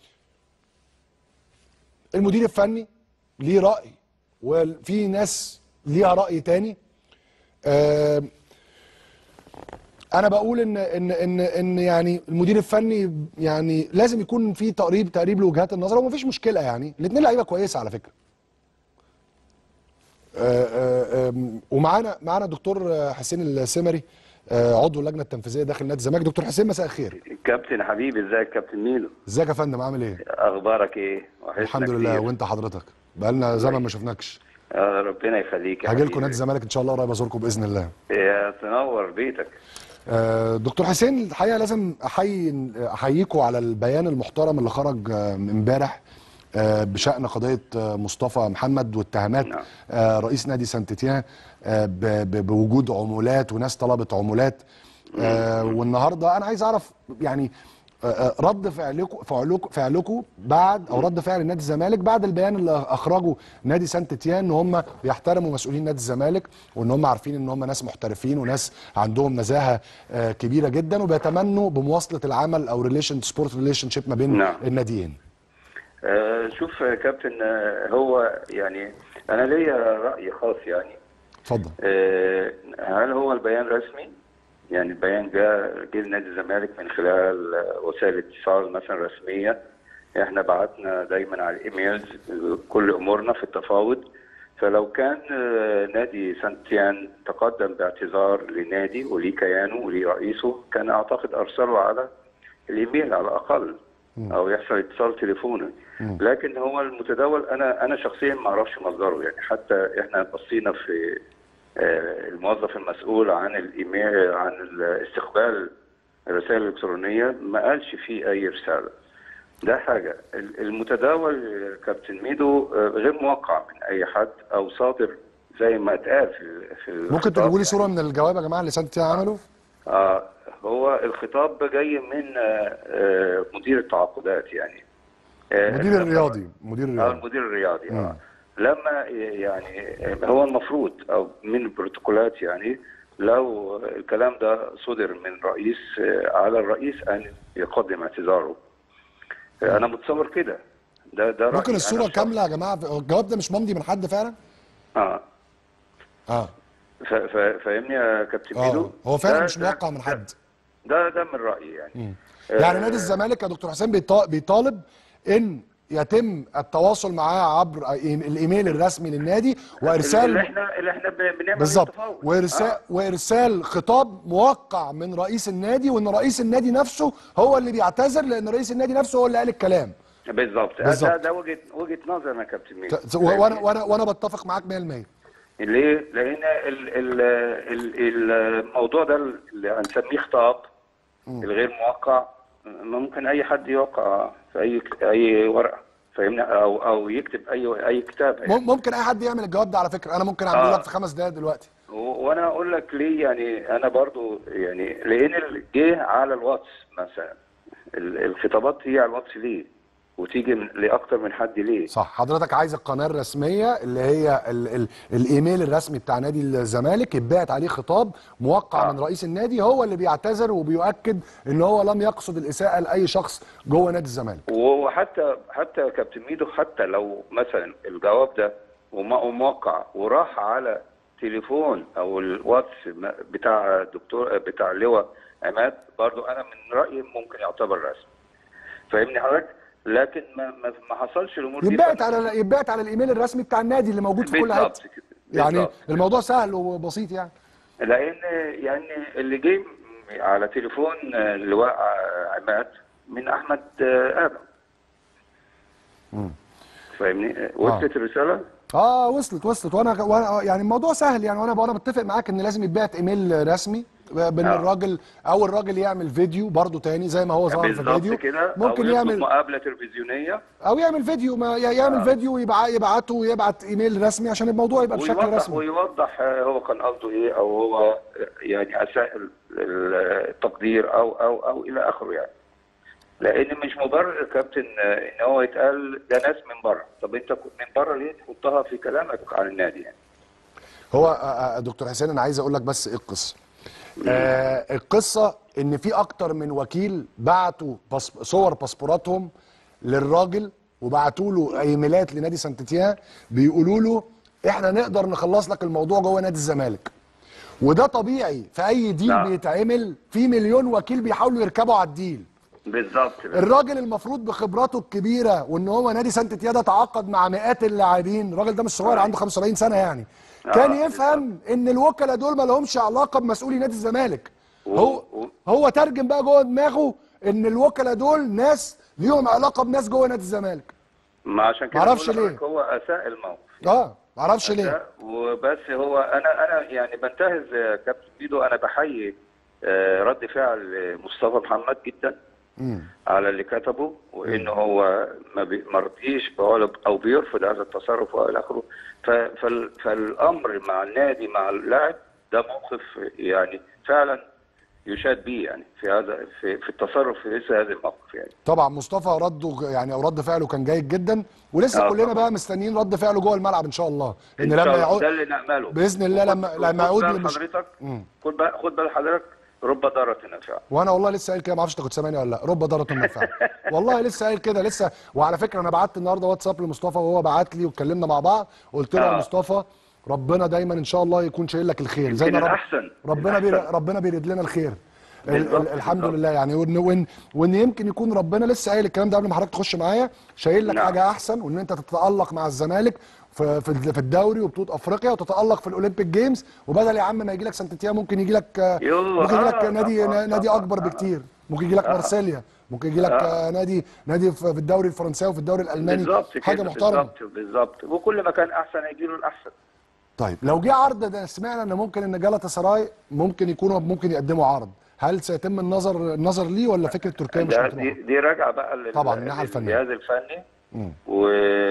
المدير الفني ليه راي وفي ناس ليها راي تاني آه، انا بقول ان ان ان ان يعني المدير الفني يعني لازم يكون في تقريب تقريب لوجهات النظر ومفيش مشكله يعني الاثنين لعيبه كويسه على فكره آه، آه، آم، ومعانا معانا دكتور حسين السمري آه، عضو اللجنه التنفيذيه داخل نادي الزمالك دكتور حسين مساء الخير كابتن حبيبي ازيك كابتن ميلو ازيك يا فندم عامل ايه اخبارك ايه وحشنا الحمد لله كتير. وانت حضرتك بقالنا زمن ما شفناش آه ربنا يخليك يا هاجي لكم حبيبي. نادي الزمالك ان شاء الله قريب ازوركم باذن الله يا تنور بيتك آه، دكتور حسين الحقيقه لازم احيي احييكم على البيان المحترم اللي خرج آه، امبارح آه، بشان قضيه آه، مصطفى محمد واتهامات نعم. آه، رئيس نادي سانت تيان آه، ب- ب- بوجود عمولات وناس طلبت عمولات آه، والنهارده انا عايز اعرف يعني آه، آه، رد فعلكم فعلكم فعلكم بعد او رد فعل نادي الزمالك بعد البيان اللي اخرجه نادي سانت تيان ان هم بيحترموا مسؤولين نادي الزمالك وان هم عارفين ان هم ناس محترفين وناس عندهم نزاهه آه، كبيره جدا وبيتمنوا بمواصله العمل او ريليشن سبورت ريليشن شيب ما بين نعم. الناديين آه شوف يا كابتن آه هو يعني انا ليا راي خاص يعني اتفضل آه هل هو البيان رسمي يعني البيان جاء جه لنادي الزمالك من خلال آه، وسائل اتصال مثلا رسميه احنا بعتنا دايما على الايميلز كل امورنا في التفاوض فلو كان آه، نادي سانتيان تقدم باعتذار لنادي وليه كيانه وليه رئيسه كان اعتقد ارسله على الايميل على الاقل او يحصل اتصال تليفوني لكن هو المتداول انا انا شخصيا ما اعرفش مصدره يعني حتى احنا بصينا في آه، الموظف المسؤول عن الايميل عن استقبال الرسائل الالكترونيه ما قالش فيه اي رساله ده حاجه ال- المتداول آه، كابتن ميدو آه، غير موقع من اي حد او صادر زي ما اتقال في ال- في ممكن الخطاب تجيبوا لي يعني. صوره من الجواب يا جماعه اللي سانت تيان عمله آه هو الخطاب جاي من آه آه مدير التعاقدات يعني آه مدير لما- الرياضي مدير اه الرياضي المدير الرياضي مم. اه لما يعني آه، هو المفروض او من البروتوكولات يعني لو الكلام ده صدر من رئيس آه، على الرئيس ان يقدم اعتذاره آه، انا متصور كده ده ده رأيي ممكن أنا الصوره الشخصي. كامله يا جماعه هو الجواب ده مش ممضي من حد فعلا اه اه ف- ف- فاهمني يا كابتن ميدو اه هو فعلا ده- مش ده- موقع من حد ده ده من رايي يعني يعني آه، نادي الزمالك يا دكتور حسين بيطا- بيطالب ان يتم التواصل معاه عبر الايميل الرسمي للنادي اللي وارسال احنا اللي احنا بن- بنعمل بالظبط التفاوض. وارسال آه. وارسال خطاب موقع من رئيس النادي وان رئيس النادي نفسه هو اللي بيعتذر لان رئيس النادي نفسه هو اللي قال الكلام بالظبط بالظبط. ده ده وجهه وجهه نظر يا كابتن ميدو ت- وانا وانا وانا بتفق معاك 100% ليه؟ لان ال ال ال الموضوع ده اللي هنسميه خطاب الغير موقع ممكن اي حد يوقع في اي اي ورقه فاهمني او او يكتب اي اي كتاب يعني. مم- ممكن اي حد يعمل الجواب ده على فكره انا ممكن اعمله آه. لك في خمس دقايق دلوقتي و- وانا اقول لك ليه يعني انا برضو يعني لان ال- جه على الواتس مثلا ال- الخطابات هي على الواتس ليه؟ وتيجي من- لاكتر من حد ليه صح حضرتك عايز القناه الرسميه اللي هي ال ال الايميل الرسمي بتاع نادي الزمالك يتبعت عليه خطاب موقع آه. من رئيس النادي هو اللي بيعتذر وبيؤكد ان هو لم يقصد الاساءه لاي شخص جوه نادي الزمالك وحتى حتى يا كابتن ميدو حتى لو مثلا الجواب ده وم- وموقع وراح على تليفون او الواتس م- بتاع الدكتور بتاع اللواء عماد برضو انا من رايي ممكن يعتبر رسمي فاهمني حضرتك لكن ما ما, ما حصلش الامور دي يتبعت ف- على يتبعت على الايميل الرسمي بتاع النادي اللي موجود في كل بالظبط حته كده يعني بالظبط. الموضوع سهل وبسيط يعني لان يعني اللي جه م- على تليفون اللواء عماد من احمد ادم فاهمني وصلت الرساله اه وصلت وصلت وانا وانا يعني الموضوع سهل يعني وانا وانا متفق معاك ان لازم يتبعت ايميل رسمي بان آه. الراجل او الراجل يعمل فيديو برضو تاني زي ما هو ظهر في بالظبط الفيديو كده ممكن أو يطلب يعمل مقابله تلفزيونيه او يعمل فيديو ما ي- يعمل آه. فيديو ويبع- يبعته ويبعت ايميل رسمي عشان الموضوع يبقى بشكل ويوضح رسمي ويوضح آه، هو كان قصده ايه او هو آه، يعني اساء ال- ال- التقدير او او او الى اخره يعني لان مش مبرر يا كابتن آه، ان هو يتقال ده ناس من بره طب انت كنت من بره ليه تحطها في كلامك عن النادي يعني هو آه، آه، دكتور حسين انا عايز اقول لك بس ايه القصه آه القصه ان في اكتر من وكيل بعتوا بص صور باسبوراتهم للراجل وبعتوا له ايميلات لنادي سانتيتيان بيقولوا له احنا نقدر نخلص لك الموضوع جوه نادي الزمالك وده طبيعي في اي ديل نعم. بيتعمل في مليون وكيل بيحاولوا يركبوا على الديل بالظبط الراجل المفروض بخبراته الكبيره وان هو نادي سانت تيادا تعاقد مع مئات اللاعبين الراجل ده مش صغير عنده 75 سنه يعني كان آه، يفهم ان الوكلاء دول ما لهمش علاقه بمسؤولي نادي الزمالك و- هو و- هو ترجم بقى جوه دماغه ان الوكلاء دول ناس ليهم علاقه بناس جوه نادي الزمالك ما عشان كده معرفش بقول ليه. لحضرتك هو اساء الموقف اه معرفش ليه ده وبس هو انا انا يعني بنتهز يا كابتن بيدو انا بحيي آه، رد فعل مصطفى محمد جدا مم. على اللي كتبه وان هو ما بي- ما رضيش بقول- او بيرفض هذا التصرف والى اخره ف- فال- فالامر مع النادي مع اللاعب ده موقف يعني فعلا يشاد به يعني في هذا في, في التصرف في مثل هذا الموقف يعني طبعا مصطفى رده يعني او رد فعله كان جيد جدا ولسه آه كلنا طبعا. بقى مستنيين رد فعله جوه الملعب ان شاء الله ان إن شاء لما الله يعود ده اللي نامله بإذن الله لما- وخد- لما خد يعود بال لمش- حضرتك مم. خد بال خد بال حضرتك رب ضاره نافعه وانا والله لسه قايل كده ما اعرفش انت كنت سامعني ولا لا رب ضاره النفع والله لسه قايل كده لسه وعلى فكره انا بعت النهارده واتساب لمصطفى وهو بعت لي واتكلمنا مع بعض قلت له يا آه. مصطفى ربنا دايما ان شاء الله يكون شايل لك الخير زي يمكن ما رب الأحسن. ربنا بير الأحسن. ربنا بيريد لنا الخير ال- ال- بالظبط، الحمد بالظبط. لله يعني وان وان وان يمكن يكون ربنا لسه قايل الكلام ده قبل ما حضرتك تخش معايا شايل لك نعم. حاجه احسن وان انت تتالق مع الزمالك في في في الدوري وبطوله افريقيا وتتالق في الاولمبيك جيمز وبدل يا عم ما يجي لك سانتيتيا ممكن يجي لك يوه، ممكن يجي لك آه، نادي طبعاً، نادي طبعاً، اكبر آه. بكتير ممكن يجي لك مارسيليا ممكن يجي لك آه. نادي نادي في في الدوري الفرنساوي وفي الدوري الالماني بالظبط حاجه كده محترمه بالظبط بالظبط وكل ما كان احسن هيجي له الاحسن طيب لو جه عرض ده سمعنا ان ممكن ان جالاتا سراي ممكن يكونوا ممكن يقدموا عرض هل سيتم النظر النظر ليه ولا فكره تركيا مش ده مطروحه دي, دي راجعه بقى لل- طبعاً، الناحية الفنية. للجهاز الفني مم. و...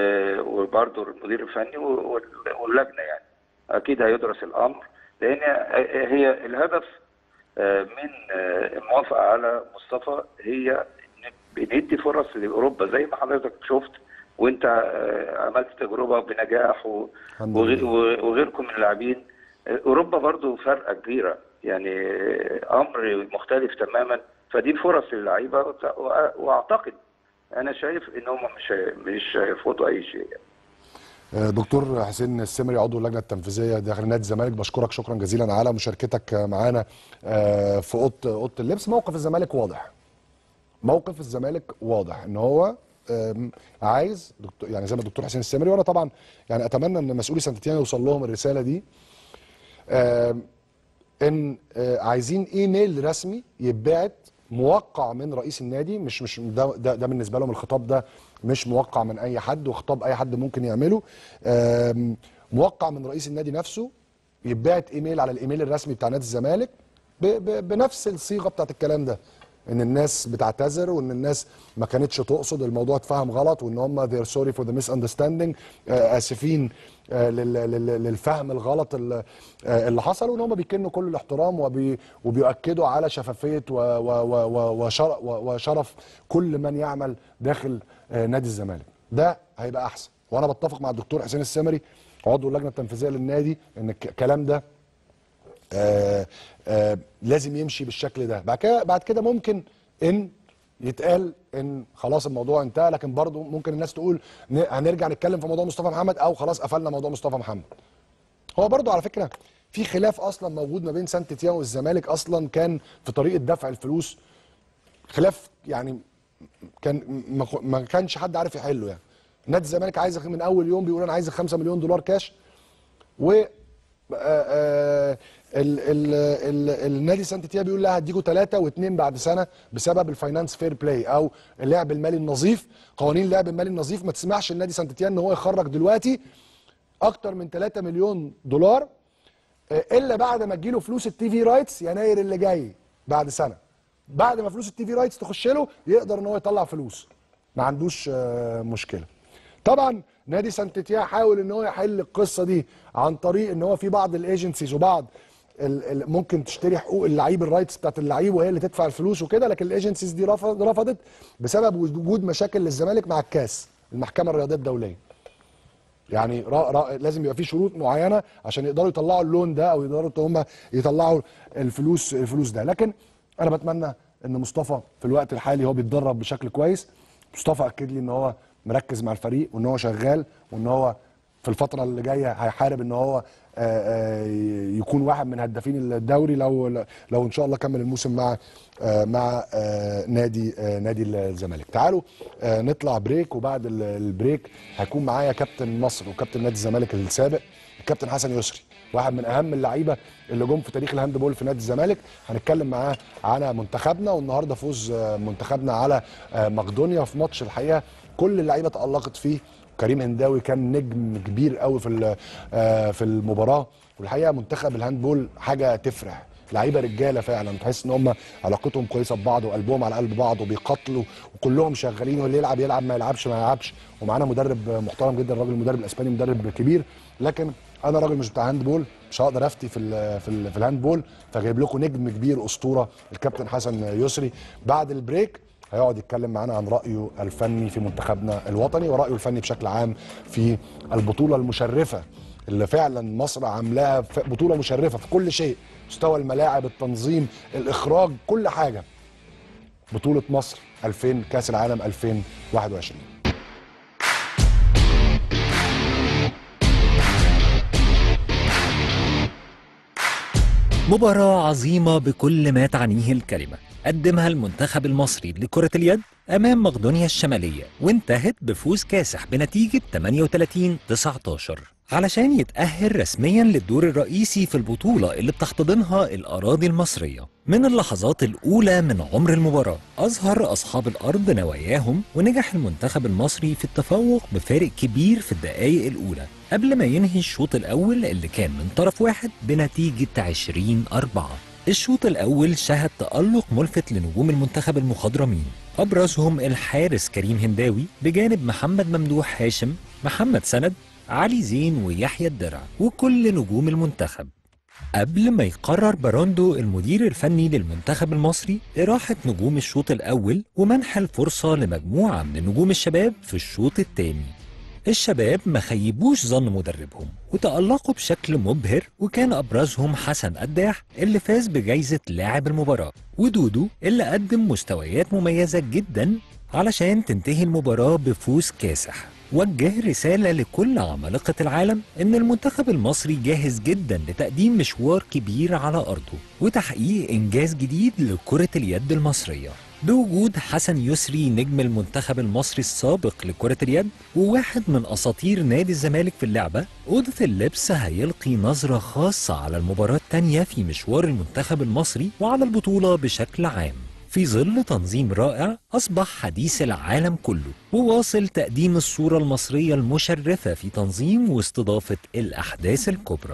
وبرضه المدير الفني و- وال- واللجنه يعني اكيد هيدرس الامر لان هي الهدف آه، من آه، الموافقه على مصطفى هي إن بندي فرص لاوروبا زي ما حضرتك شفت وانت آه، عملت تجربه بنجاح و- الحمد وغي- لله. و- وغيركم من اللاعبين آه، اوروبا برضو فرقه كبيره يعني آه، امر مختلف تماما فدي فرص للعيبه وت- وأ- واعتقد انا شايف ان هم مش هي- مش هيرفضوا اي شيء يعني. آه، دكتور حسين السمري عضو اللجنه التنفيذيه داخل نادي الزمالك بشكرك شكرا جزيلا على مشاركتك معانا آه، في اوضه اوضه اللبس موقف الزمالك واضح موقف الزمالك واضح ان هو آم، عايز دكتور يعني زي ما الدكتور حسين السمري وانا طبعا يعني اتمنى ان مسؤولي سانتيتيان يوصل لهم الرساله دي آم، ان آه، عايزين ايميل رسمي يتبعت موقع من رئيس النادي مش مش ده ده, ده بالنسبه لهم الخطاب ده مش موقع من اي حد وخطاب اي حد ممكن يعمله آم، موقع من رئيس النادي نفسه يتبعت ايميل على الايميل الرسمي بتاع نادي الزمالك ب- ب- بنفس الصيغه بتاعت الكلام ده ان الناس بتعتذر وان الناس ما كانتش تقصد الموضوع اتفهم غلط وان هم they're sorry for the misunderstanding آه، اسفين آه، لل- لل- للفهم الغلط اللي آه، اللي حصل وان هم بيكنوا كل الاحترام وبي وبيؤكدوا على شفافيه و- و- و- و- وشر- و- وشرف كل من يعمل داخل آه، نادي الزمالك ده هيبقى احسن وانا بتفق مع الدكتور حسين السمري عضو اللجنه التنفيذيه للنادي ان الك- الكلام ده آه آه لازم يمشي بالشكل ده بعد كده بعد كده ممكن ان يتقال ان خلاص الموضوع انتهى لكن برضه ممكن الناس تقول ن- هنرجع نتكلم في موضوع مصطفى محمد او خلاص قفلنا موضوع مصطفى محمد هو برضه على فكره في خلاف اصلا موجود ما بين سانت تيان والزمالك اصلا كان في طريقه دفع الفلوس خلاف يعني كان ما- ما كانش حد عارف يحله يعني نادي الزمالك عايز من اول يوم بيقول انا عايز 5 مليون دولار كاش و آه، آه، ال- ال- ال- النادي سانت تيا بيقول لا هديكوا ثلاثة واثنين بعد سنة بسبب الفاينانس فير بلاي او اللعب المالي النظيف قوانين اللعب المالي النظيف ما تسمحش لنادي سانت تيا ان هو يخرج دلوقتي اكتر من 3 مليون دولار آه، الا بعد ما تجيله فلوس التي في رايتس يناير اللي جاي بعد سنه بعد ما فلوس التي في رايتس تخش له يقدر ان هو يطلع فلوس ما عندوش آه، مشكله طبعا نادي سانت تيا حاول ان هو يحل القصه دي عن طريق ان هو في بعض الايجنسيز وبعض ال- ال- ممكن تشتري حقوق اللعيب الرايتس بتاعت اللعيب وهي اللي تدفع الفلوس وكده لكن الايجنسيز دي رفض- رفضت بسبب وجود مشاكل للزمالك مع الكاس المحكمه الرياضيه الدوليه يعني را را لازم يبقى في شروط معينه عشان يقدروا يطلعوا اللون ده او يقدروا هم يطلعوا الفلوس الفلوس ده لكن انا بتمنى ان مصطفى في الوقت الحالي هو بيتدرب بشكل كويس مصطفى اكد لي ان هو مركز مع الفريق وان هو شغال وان هو في الفتره اللي جايه هيحارب ان هو آه، آه، يكون واحد من هدافين الدوري لو لو ان شاء الله كمل الموسم مع آه، مع آه، نادي آه، نادي الزمالك تعالوا آه، نطلع بريك وبعد ال- البريك هيكون معايا كابتن مصر وكابتن نادي الزمالك السابق الكابتن حسن يسري واحد من اهم اللعيبه اللي جم في تاريخ الهاندبول في نادي الزمالك هنتكلم معاه على منتخبنا والنهارده فوز آه، منتخبنا على آه، مقدونيا في ماتش الحقيقه كل اللعيبه تالقت فيه كريم هنداوي كان نجم كبير قوي في ال- آه، في المباراه والحقيقه منتخب الهاندبول حاجه تفرح لعيبه رجاله فعلا تحس ان هم علاقتهم كويسه ببعض وقلبهم على قلب بعض وبيقاتلوا وكلهم شغالين واللي يلعب يلعب ما يلعبش ما يلعبش ومعانا مدرب محترم جدا الراجل المدرب الاسباني مدرب كبير لكن انا راجل مش بتاع هاندبول مش هقدر افتي في ال في, ال في الهاندبول فجايب لكم نجم كبير اسطوره الكابتن حسن يسري بعد البريك هيقعد يتكلم معانا عن رايه الفني في منتخبنا الوطني ورايه الفني بشكل عام في البطوله المشرفه اللي فعلا مصر عاملاها ف- بطوله مشرفه في كل شيء مستوى الملاعب التنظيم الاخراج كل حاجه بطوله مصر 2000 كاس العالم 2021 مباراة عظيمة بكل ما تعنيه الكلمة قدمها المنتخب المصري لكرة اليد أمام مقدونيا الشمالية وانتهت بفوز كاسح بنتيجة 38-19 علشان يتأهل رسميا للدور الرئيسي في البطولة اللي بتحتضنها الأراضي المصرية من اللحظات الأولى من عمر المباراة أظهر أصحاب الأرض نواياهم ونجح المنتخب المصري في التفوق بفارق كبير في الدقايق الأولى قبل ما ينهي الشوط الأول اللي كان من طرف واحد بنتيجة 20 أربعة الشوط الأول شهد تألق ملفت لنجوم المنتخب المخضرمين أبرزهم الحارس كريم هنداوي بجانب محمد ممدوح هاشم محمد سند علي زين ويحيى الدرع وكل نجوم المنتخب قبل ما يقرر باروندو المدير الفني للمنتخب المصري إراحة نجوم الشوط الأول ومنح الفرصة لمجموعة من نجوم الشباب في الشوط الثاني الشباب ما خيبوش ظن مدربهم وتألقوا بشكل مبهر وكان أبرزهم حسن قداح اللي فاز بجائزة لاعب المباراة ودودو اللي قدم مستويات مميزة جدا علشان تنتهي المباراة بفوز كاسح وجه رسالة لكل عمالقة العالم إن المنتخب المصري جاهز جدا لتقديم مشوار كبير على أرضه وتحقيق إنجاز جديد لكرة اليد المصرية بوجود حسن يسري نجم المنتخب المصري السابق لكرة اليد وواحد من أساطير نادي الزمالك في اللعبة أوضة اللبس هيلقي نظرة خاصة على المباراة التانية في مشوار المنتخب المصري وعلى البطولة بشكل عام في ظل تنظيم رائع أصبح حديث العالم كله وواصل تقديم الصورة المصرية المشرفة في تنظيم واستضافة الأحداث الكبرى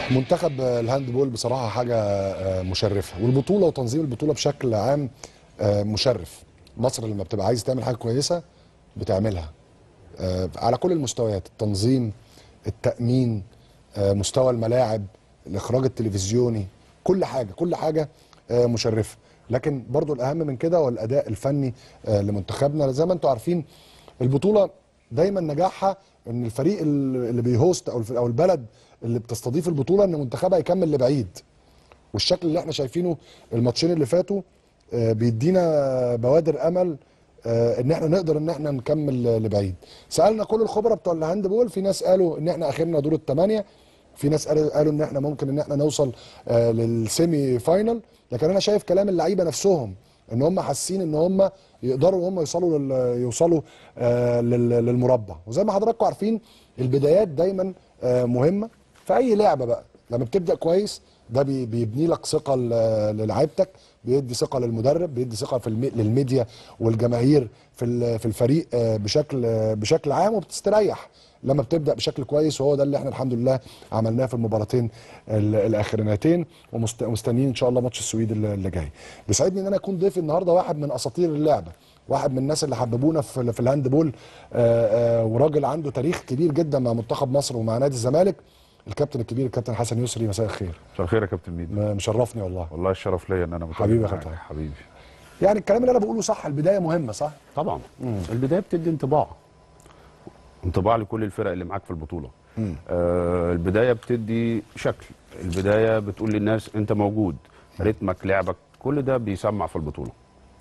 منتخب الهاند بول بصراحه حاجه آه، مشرفه والبطوله وتنظيم البطوله بشكل عام آه، مشرف مصر لما بتبقى عايز تعمل حاجه كويسه بتعملها آه، على كل المستويات التنظيم التامين آه، مستوى الملاعب الاخراج التلفزيوني كل حاجه كل حاجه آه، مشرفه لكن برضو الاهم من كده هو الاداء الفني آه، لمنتخبنا زي ما انتم عارفين البطوله دايما نجاحها ان الفريق اللي بيهوست او الف- او البلد اللي بتستضيف البطوله ان منتخبها يكمل لبعيد والشكل اللي احنا شايفينه الماتشين اللي فاتوا آه، بيدينا بوادر امل آه، ان احنا نقدر ان احنا نكمل آه، لبعيد سالنا كل الخبراء بتوع الهاند بول في ناس قالوا ان احنا اخرنا دور الثمانيه في ناس قالوا قالوا ان احنا ممكن ان احنا نوصل آه، للسيمي فاينل لكن انا شايف كلام اللعيبه نفسهم ان هم حاسين ان هم يقدروا ان هم يوصلوا لل... يوصلوا آه لل... للمربع وزي ما حضراتكم عارفين البدايات دايما آه مهمه في اي لعبه بقى لما بتبدا كويس ده بي... بيبني لك ثقه ل- للعيبتك بيدي ثقه للمدرب بيدي ثقه في الم... للميديا والجماهير في ال... في الفريق آه بشكل آه بشكل عام وبتستريح لما بتبدا بشكل كويس وهو ده اللي احنا الحمد لله عملناه في المباراتين ال- الاخرانيتين ومست- ومستنيين ان شاء الله ماتش السويد اللي اللي جاي بيسعدني ان انا اكون ضيف النهارده واحد من اساطير اللعبه واحد من الناس اللي حببونا في في الهاند بول آه، آه، وراجل عنده تاريخ كبير جدا مع منتخب مصر ومع نادي الزمالك الكابتن الكبير الكابتن حسن يسري مساء الخير مساء الخير يا كابتن ميدو م- مشرفني والله والله الشرف ليا ان انا متواجد حبيبي يا معاك. كابتن. حبيبي يعني الكلام اللي انا بقوله صح البدايه مهمه صح طبعا البدايه بتدي انطباع انطباع لكل الفرق اللي معاك في البطوله آه البدايه بتدي شكل البدايه بتقول للناس انت موجود رتمك لعبك كل ده بيسمع في البطوله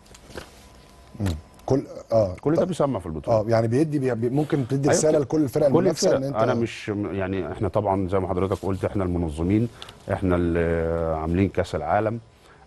كل اه كل ده بيسمع في البطوله اه يعني بيدي بي بي- ممكن تدي أيوة رساله كده. لكل الفرق كل المنافسه الفرق ان انت انا مش يعني احنا طبعا زي ما حضرتك قلت احنا المنظمين احنا اللي عاملين كاس العالم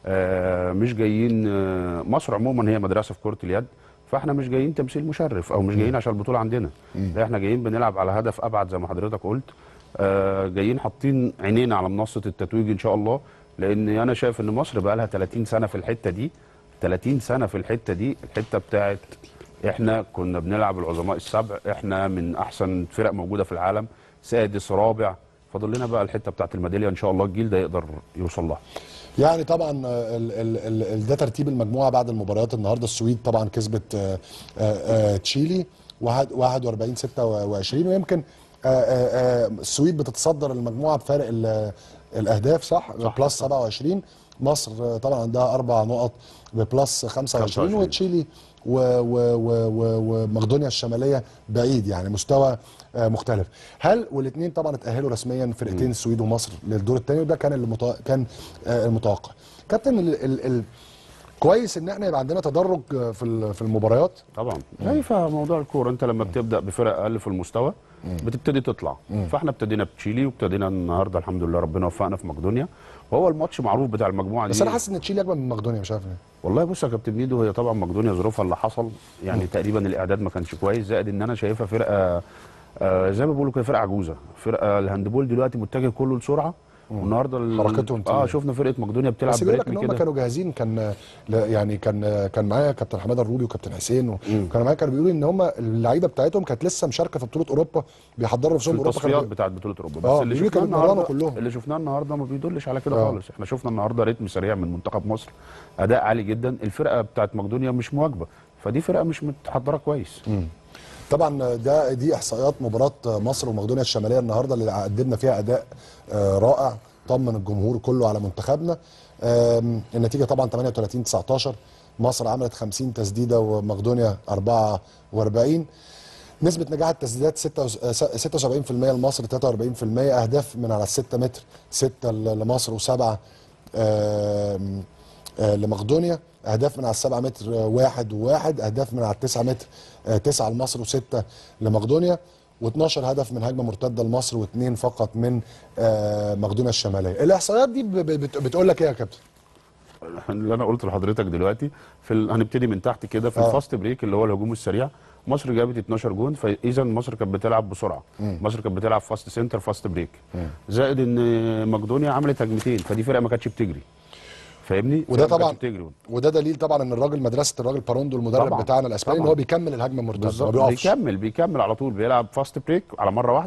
آه، مش جايين آه، مصر عموما هي مدرسه في كره اليد فاحنا مش جايين تمثيل مشرف او مش جايين عشان البطوله عندنا لا احنا جايين بنلعب على هدف ابعد زي ما حضرتك قلت آه، جايين حاطين عينينا على منصه التتويج ان شاء الله لان انا شايف ان مصر بقى لها 30 سنه في الحته دي 30 سنه في الحته دي الحته بتاعت احنا كنا بنلعب العظماء السبع احنا من احسن فرق موجوده في العالم سادس رابع فاضل لنا بقى الحته بتاعت الميداليه ان شاء الله الجيل ده يقدر يوصل لها يعني طبعا آه، ال ال ال ال ده ترتيب المجموعه بعد المباريات النهارده السويد طبعا كسبت آه، آه، آه، تشيلي واحد- 41 26 ويمكن آه، آه، آه، السويد بتتصدر المجموعه بفارق ال- الاهداف صح, صح. بلس 27 مصر آه، طبعا عندها اربع نقط ببلس 25 25. وتشيلي و- و- و- و- ومقدونيا الشماليه بعيد يعني مستوى آه، مختلف هل والاثنين طبعا اتاهلوا رسميا فرقتين السويد ومصر للدور الثاني وده كان المتوقع كان آه، المتوقع كابتن ال ال ال كويس ان احنا يبقى عندنا تدرج آه، في ال- في المباريات طبعا شايفه موضوع الكوره انت لما بتبدا بفرق اقل في المستوى بتبتدي تطلع فاحنا ابتدينا بتشيلي وابتدينا النهارده الحمد لله ربنا وفقنا في مقدونيا وهو الماتش معروف بتاع المجموعه دي بس انا حاسس ان تشيلي اجمل من مقدونيا مش عارف ليه والله بص يا كابتن ميدو هي طبعا مقدونيا ظروفها اللي حصل يعني تقريبا الاعداد ما كانش كويس زائد ان انا شايفها فرقه آه زي ما بيقولوا كده فرقه عجوزه فرقه الهاندبول دلوقتي متجه كله لسرعه والنهارده ال- حركتهم اه تقيلة. شفنا فرقه مقدونيا بتلعب بس بيقول لك ان بريتم هم كده كانوا جاهزين كان آه، لا- يعني كان آه، كان معايا كابتن حماده الروبي وكابتن حسين وكانوا معايا كانوا بيقولوا ان هم اللعيبه بتاعتهم كانت لسه مشاركه في بطوله اوروبا بيحضروا في نفسهم اوروبا التصفيات كانوا بتاعت بطوله اوروبا بس آه، اللي بيقولوا شفناه كانوا بيتمرنوا النهارده كلهم. اللي شفناه النهارده ما بيدلش على كده آه. خالص احنا شفنا النهارده رتم سريع من منتخب مصر اداء عالي جدا الفرقه بتاعت مقدونيا مش مواكبه فدي فرقه مش متحضره كويس طبعا ده دي احصائيات مباراه مصر ومقدونيا الشماليه النهارده اللي قدمنا فيها اداء آه، رائع طمن الجمهور كله على منتخبنا آم، النتيجه طبعا 38 19 مصر عملت 50 تسديده ومقدونيا 44 نسبة نجاح التسديدات 76% لمصر 43% أهداف من على الستة متر ستة لمصر وسبعة آم، آه، لمقدونيا أهداف من على السبعة متر آه، واحد وواحد أهداف من على التسعة متر آه، تسعة لمصر وستة لمقدونيا و12 هدف من هجمة مرتدة لمصر واثنين فقط من آه، مقدونيا الشمالية الإحصائيات دي ب- ب- بت- بتقول لك إيه يا كابتن؟ اللي انا قلته لحضرتك دلوقتي في ال... هنبتدي من تحت كده في آه. الفاست بريك اللي هو الهجوم السريع مصر جابت 12 جون فاذا مصر كانت بتلعب بسرعه مصر كانت بتلعب فاست سنتر فاست بريك زائد ان مقدونيا عملت هجمتين فدي فرقه ما كانتش بتجري فاهمني وده فرقة ما طبعا كانتش بتجري وده دليل طبعا ان الراجل مدرسه الراجل باروندو المدرب طبعاً. بتاعنا الاسباني ان طبعاً. هو بيكمل الهجمه المرتده ما بالظبط بيقفش بيكمل بيكمل على طول بيلعب فاست بريك على مره واحده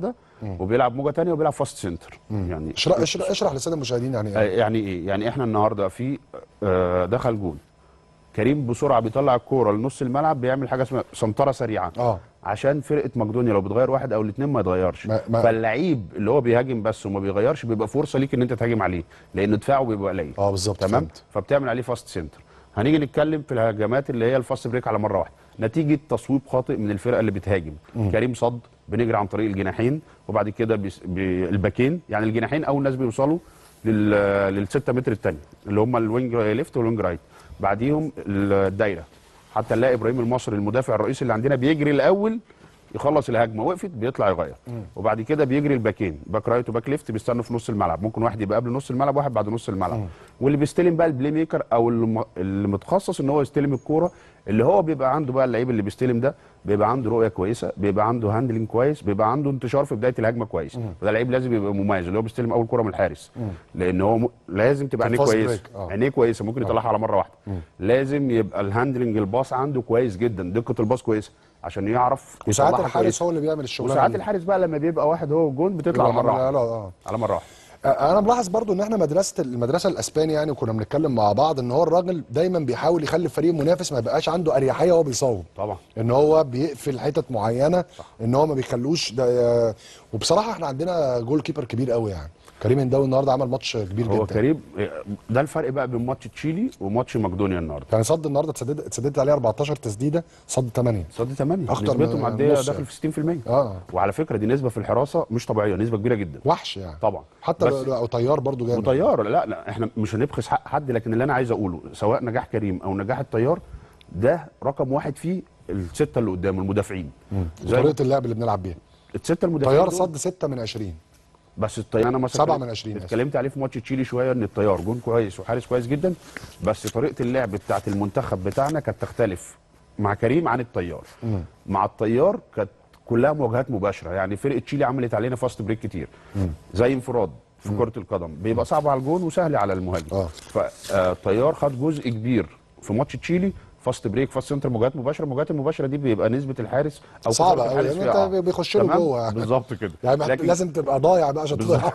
وبيلعب موجه تانية وبيلعب فاست سنتر يعني اشرح اشرح, اشرح للساده المشاهدين يعني آه، ايه يعني ايه يعني احنا النهارده في آه، دخل جول كريم بسرعه بيطلع الكوره لنص الملعب بيعمل حاجه اسمها سنتره سريعه اه عشان فرقه مقدونيا لو بتغير واحد او الاثنين ما يتغيرش ما- ما- فاللعيب اللي هو بيهاجم بس وما بيغيرش بيبقى فرصه ليك ان انت تهاجم عليه لان دفاعه بيبقى قليل اه بالظبط تمام فهمت. فبتعمل عليه فاست سنتر هنيجي نتكلم في الهجمات اللي هي الفاست بريك على مره واحده نتيجه تصويب خاطئ من الفرقه اللي بتهاجم كريم صد بنجري عن طريق الجناحين وبعد كده بيس- بالباكين يعني الجناحين اول ناس بيوصلوا لل للستة متر الثانيه اللي هم الوينج ليفت والوينج رايت بعديهم الدايره حتى نلاقي ابراهيم المصري المدافع الرئيسي اللي عندنا بيجري الاول يخلص الهجمه وقفت بيطلع يغير وبعد كده بيجري الباكين باك رايت وباك ليفت بيستنوا في نص الملعب ممكن واحد يبقى قبل نص الملعب واحد بعد نص الملعب واللي بيستلم بقى البلاي ميكر او اللي م- اللي متخصص ان هو يستلم الكوره اللي هو بيبقى عنده بقى اللعيب اللي بيستلم ده بيبقى عنده رؤيه كويسه بيبقى عنده هاندلنج كويس بيبقى عنده انتشار في بدايه الهجمه كويس فده لعيب لازم يبقى مميز اللي هو بيستلم اول كوره من الحارس لان هو م... لازم تبقى في عينيه الفاست كويسه بريك، آه. عينيه كويسه ممكن يطلعها على مره واحده لازم يبقى الهاندلنج الباص عنده كويس جدا دقه الباص كويسه عشان يعرف وساعات يطلعها الحارس كويس. هو اللي بيعمل الشغل وساعات الحارس بقى لما بيبقى واحد هو الجون بتطلع على مره واحده اه على مره واحده انا ملاحظ برضو ان احنا مدرسه المدرسه الاسباني يعني وكنا بنتكلم مع بعض ان هو الراجل دايما بيحاول يخلي الفريق المنافس ما يبقاش عنده اريحيه وهو بيصوب طبعا ان هو بيقفل حتت معينه ان هو ما بيخلوش ده وبصراحه احنا عندنا جول كيبر كبير قوي يعني كريم انداوي النهارده عمل ماتش كبير هو جدا كريم ده الفرق بقى بين ماتش تشيلي وماتش مقدونيا النهارده يعني صد النهارده اتسدد اتسددت عليه 14 تسديده صد 8 صد 8 أخطر نسبته من معديه نص داخل في 60% اه وعلى فكره دي نسبه في الحراسه مش طبيعيه نسبه كبيره جدا وحش يعني طبعا حتى بس- لو- لو طيار برضو جامد وطيار لا لا احنا مش هنبخس حق حد لكن اللي انا عايز اقوله سواء نجاح كريم او نجاح الطيار ده رقم واحد فيه السته اللي قدام المدافعين زي طريقه اللعب اللي بنلعب بيها السته المدافعين طيار دول- صد 6 من 20 بس الطيار انا مثلا سبعة من عشرين، آسف. اتكلمت عليه في ماتش تشيلي شويه ان الطيار جون كويس وحارس كويس جدا بس طريقه اللعب بتاعت المنتخب بتاعنا كانت تختلف مع كريم عن الطيار مع الطيار كانت كلها مواجهات مباشره يعني فرقه تشيلي عملت علينا فاست بريك كتير زي انفراد في كره القدم بيبقى صعب على الجون وسهل على المهاجم آه. فالطيار خد جزء كبير في ماتش تشيلي فاست بريك فاست سنتر مواجهات مباشره المواجهات المباشره دي بيبقى نسبه الحارس او صعبة كثرة أوي، الحارس لأن فيها أنت آه. بيخش له تمام؟ جوه يعني. بالظبط كده يعني محت- لكن لازم تبقى ضايع بقى عشان تضيع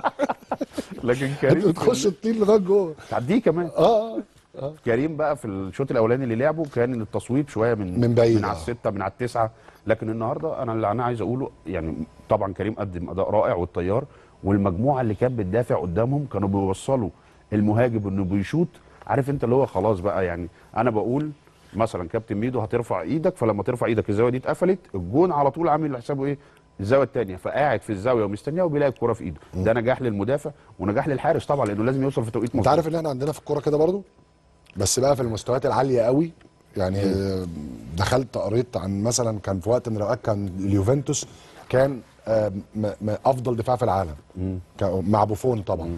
لكن كريم تخش الطين لغايه جوه تعديه كمان اه كريم بقى في الشوط الاولاني اللي لعبه كان التصويب شويه من من بعيد، من على آه. السته من على التسعه لكن النهارده انا اللي انا عايز اقوله يعني طبعا كريم قدم اداء رائع والطيار والمجموعه اللي كانت بتدافع قدامهم كانوا بيوصلوا المهاجم انه بيشوط عارف انت اللي هو خلاص بقى يعني انا بقول مثلا كابتن ميدو هترفع ايدك فلما ترفع ايدك الزاويه دي اتقفلت الجون على طول عامل حسابه ايه الزاويه الثانيه فقاعد في الزاويه ومستنيها وبيلاقي الكره في ايده ده نجاح للمدافع ونجاح للحارس طبعا لانه لازم يوصل في توقيت انت مظبوط عارف ان احنا عندنا في الكوره كده برضو بس بقى في المستويات العاليه قوي يعني آه، دخلت قريت عن مثلا كان في وقت من الاوقات كان اليوفنتوس كان آه، م- م- افضل دفاع في العالم كا- مع بوفون طبعا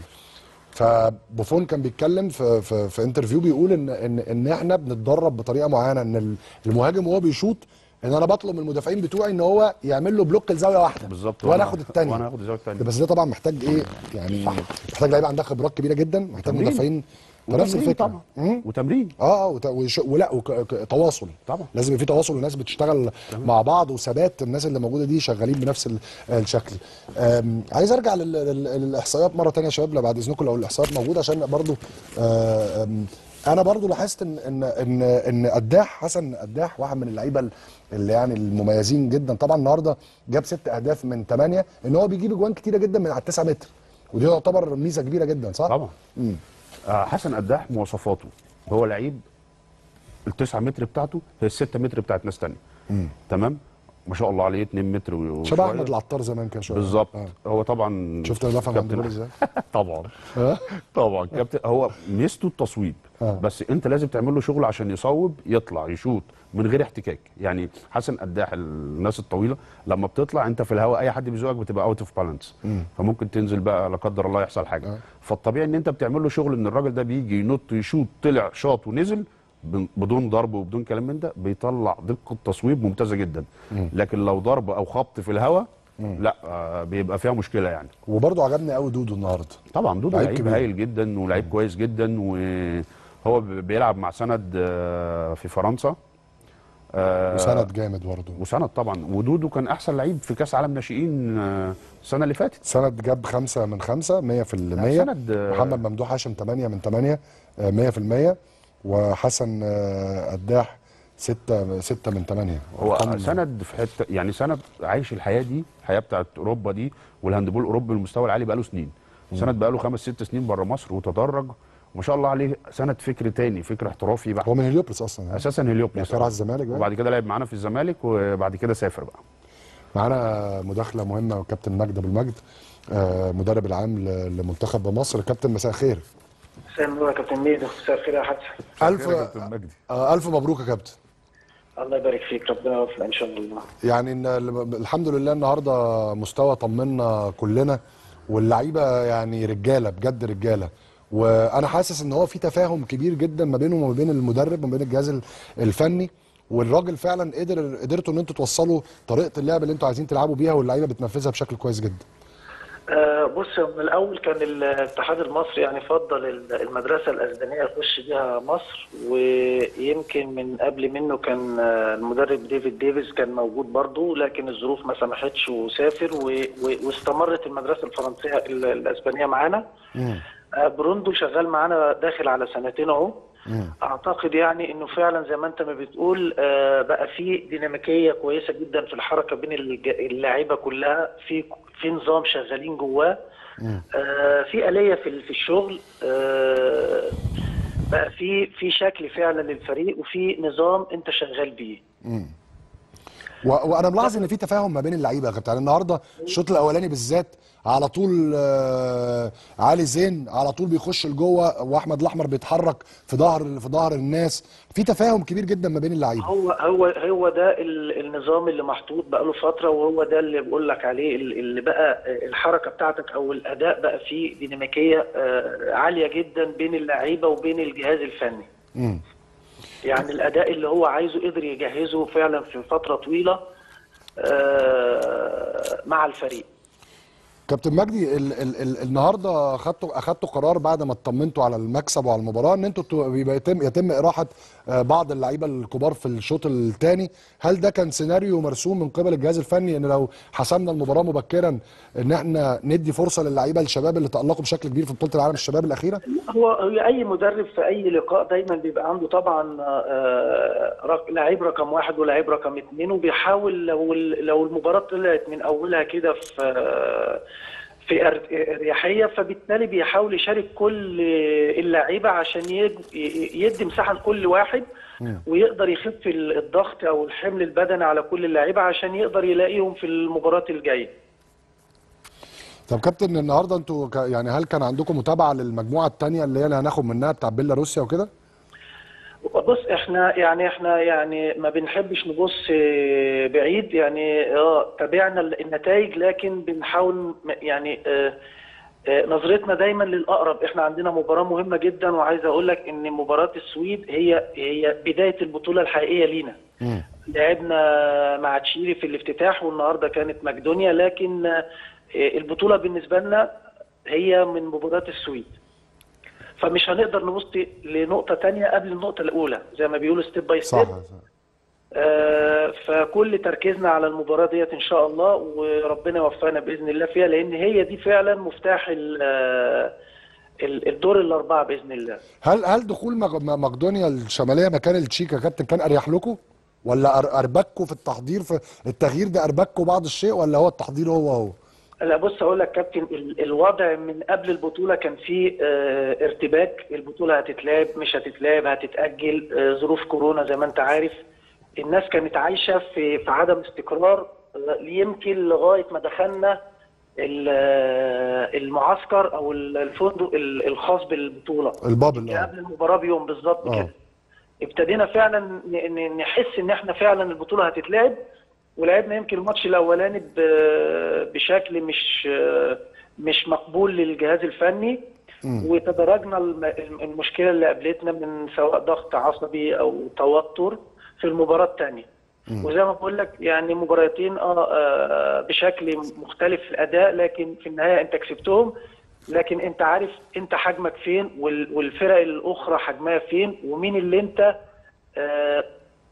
فبوفون كان بيتكلم في في, في انترفيو بيقول ان ان ان احنا بنتدرب بطريقه معينه ان المهاجم وهو بيشوط ان انا بطلب من المدافعين بتوعي ان هو يعمل له بلوك لزاويه واحده بالظبط وانا اخد الثانيه وانا اخد الزاويه الثانيه بس ده طبعا محتاج ايه يعني محتاج لعيبه عندها خبرات كبيره جدا محتاج وتمرين. مدافعين بنفس وتمرين الفكره طبعا مم. وتمرين اه اه وت- وش- ولا وتواصل طبعا. لازم يبقى في تواصل والناس بتشتغل مع بعض وثبات الناس اللي موجوده دي شغالين بنفس ال- الشكل آم، عايز ارجع لل- لل- للاحصائيات مره تانية يا شباب لو بعد اذنكم لو الاحصائيات موجوده عشان برضو آه، آم، انا برضو لاحظت ان ان ان ان قداح حسن قداح واحد من اللعيبه اللي يعني المميزين جدا طبعا النهارده جاب ست اهداف من ثمانيه ان هو بيجيب اجوان كتيره جدا من على التسعة متر ودي تعتبر ميزه كبيره جدا صح؟ طبعا آه حسن قداح مواصفاته هو لعيب التسعة متر بتاعته هي الستة متر بتاعت ناس تانية تمام ما شاء الله عليه 2 متر و- شبه وشوية. احمد العطار زمان كده شويه بالظبط آه. هو طبعا شفت انا بفهم عند كابتن دول ازاي؟ طبعا ها؟ طبعا كابتن هو ميزته التصويب آه. بس انت لازم تعمل له شغل عشان يصوب يطلع يشوط من غير احتكاك يعني حسن قداح الناس الطويله لما بتطلع انت في الهواء اي حد بيزوقك بتبقى اوت اوف بالانس فممكن تنزل بقى لا قدر الله يحصل حاجه آه. فالطبيعي ان انت بتعمل له شغل ان الراجل ده بيجي ينط يشوط طلع شاط ونزل ب- بدون ضرب وبدون كلام من ده بيطلع دقه تصويب ممتازه جدا لكن لو ضرب او خبط في الهواء لا آه بيبقى فيها مشكله يعني وبرضه عجبني قوي دودو النهارده طبعا دودو لعيب لعيب كبير. هايل جدا ولعيب كويس جدا وهو ب- بيلعب مع سند آه، في فرنسا آه، وسند جامد برضه وسند طبعا ودودو كان احسن لعيب في كاس عالم ناشئين آه، السنه اللي فاتت سند جاب خمسة من خمسة 100 في لا، المية سند، آه، محمد ممدوح هاشم 8 من 8 100 في المية وحسن آه، قداح 6 6 من 8 هو سند في حته يعني سند عايش الحياه دي الحياه بتاعت اوروبا دي والهاندبول الاوروبي بالمستوى العالي بقاله سنين سند بقاله خمس ست سنين بره مصر وتدرج وما شاء الله عليه سند فكر تاني فكر احترافي بقى هو من هليوبلس اصلا يعني. اساسا يعني هليوبلس كان راح الزمالك بقى وبعد كده لعب معانا في الزمالك وبعد كده سافر بقى معانا مداخله مهمه كابتن مجد ابو المجد آه، مدرب العام ل- لمنتخب مصر كابتن مساء الخير مساء النور يا كابتن ميدو مساء الخير يا حسن الف يا كابتن مجدي آه، الف مبروك يا كابتن الله يبارك فيك ربنا يوفقنا ان شاء الله يعني إن ال- الحمد لله النهارده مستوى طمنا كلنا واللعيبه يعني رجاله بجد رجاله وانا حاسس ان هو في تفاهم كبير جدا ما بينه وما بين المدرب وما بين الجهاز ال- الفني والراجل فعلا قدر قدرتوا ان انتوا توصلوا طريقه اللعب اللي انتوا عايزين تلعبوا بيها واللعيبه بتنفذها بشكل كويس جدا آه بص من الاول كان الاتحاد المصري يعني فضل ال- المدرسه الاسبانيه يخش بيها مصر ويمكن من قبل منه كان آه، المدرب ديفيد ديفيز كان موجود برضه لكن الظروف ما سمحتش وسافر و- و- واستمرت المدرسه الفرنسيه ال- الاسبانيه معانا آه، بروندو شغال معانا داخل على سنتين اهو اعتقد يعني انه فعلا زي ما انت ما بتقول آه، بقى في ديناميكيه كويسه جدا في الحركه بين الج- اللاعيبه كلها في في نظام شغالين جواه آه، في آلية في في الشغل آه، بقى في في شكل فعلا للفريق وفي نظام انت شغال بيه و... وانا ملاحظ ان في تفاهم ما بين اللعيبه يا كابتن يعني النهارده الشوط الاولاني بالذات على طول آه، علي زين على طول بيخش لجوه واحمد الاحمر بيتحرك في ظهر في ظهر الناس في تفاهم كبير جدا ما بين اللعيبه هو هو هو ده ال- النظام اللي محطوط بقاله فتره وهو ده اللي بقول لك عليه ال- اللي بقى الحركه بتاعتك او الاداء بقى فيه ديناميكيه آه، عاليه جدا بين اللعيبه وبين الجهاز الفني. مم. يعني الاداء اللي هو عايزه قدر يجهزه فعلا في فتره طويله آه، مع الفريق. كابتن مجدي ال ال ال النهارده اخدتوا اخدتوا قرار بعد ما اطمنتوا على المكسب وعلى المباراه ان انتوا تو- بيبقى يتم يتم اراحه آه، بعض اللعيبه الكبار في الشوط الثاني هل ده كان سيناريو مرسوم من قبل الجهاز الفني ان لو حسمنا المباراه مبكرا ان احنا ندي فرصه للعيبه الشباب اللي تالقوا بشكل كبير في بطوله العالم الشباب الاخيره هو هو اي مدرب في اي لقاء دايما بيبقى عنده طبعا آه، رق- لعيب رقم واحد ولعيب رقم اثنين وبيحاول لو ال- لو المباراه طلعت من اولها كده في آه، في أر- اريحيه فبالتالي بيحاول يشارك كل اللعيبه عشان يد- ي- يدي مساحه لكل واحد ويقدر يخف ال- الضغط او الحمل البدني على كل اللعيبه عشان يقدر يلاقيهم في المباراه الجايه طب كابتن النهارده انتوا ك- يعني هل كان عندكم متابعه للمجموعه الثانيه اللي هي اللي هناخد منها بتاع بيلاروسيا وكده بص احنا يعني احنا يعني ما بنحبش نبص آه، بعيد يعني اه تابعنا النتائج لكن بنحاول م- يعني اه آه، نظرتنا دايما للاقرب احنا عندنا مباراه مهمه جدا وعايز اقول لك ان مباراه السويد هي هي بدايه البطوله الحقيقيه لينا لعبنا مع تشيلي في الافتتاح والنهارده كانت مقدونيا لكن آه، البطوله بالنسبه لنا هي من مباراه السويد فمش هنقدر نبص لنقطة تانية قبل النقطة الأولى زي ما بيقولوا ستيب باي صح ستيب فكل تركيزنا على المباراة ديت إن شاء الله وربنا يوفقنا بإذن الله فيها لأن هي دي فعلا مفتاح ال- آه، ال- الدور الأربعة بإذن الله هل هل دخول مق- م- مقدونيا الشماليه مكان التشيك يا كابتن كان اريح لكم ولا أر- اربكوا في التحضير في التغيير ده اربكوا بعض الشيء ولا هو التحضير هو هو لا بص اقول لك كابتن ال- الوضع من قبل البطوله كان فيه آه، ارتباك البطوله هتتلعب مش هتتلعب هتتاجل آه، ظروف كورونا زي ما انت عارف الناس كانت عايشه في في عدم استقرار آه، يمكن لغايه ما دخلنا ال- آه، المعسكر او ال- الفندق ال- الخاص بالبطوله البابل اه قبل المباراه بيوم بالظبط آه. كده ابتدينا فعلا ن- ن- نحس ان احنا فعلا البطوله هتتلعب ولعبنا يمكن الماتش الاولاني ب- بشكل مش مش مقبول للجهاز الفني وتدرجنا الم- المشكله اللي قابلتنا من سواء ضغط عصبي او توتر في المباراه الثانيه وزي ما بقول لك يعني مباراتين اه آه، بشكل مختلف في الاداء لكن في النهايه انت كسبتهم لكن انت عارف انت حجمك فين وال- والفرق الاخرى حجمها فين ومين اللي انت آه،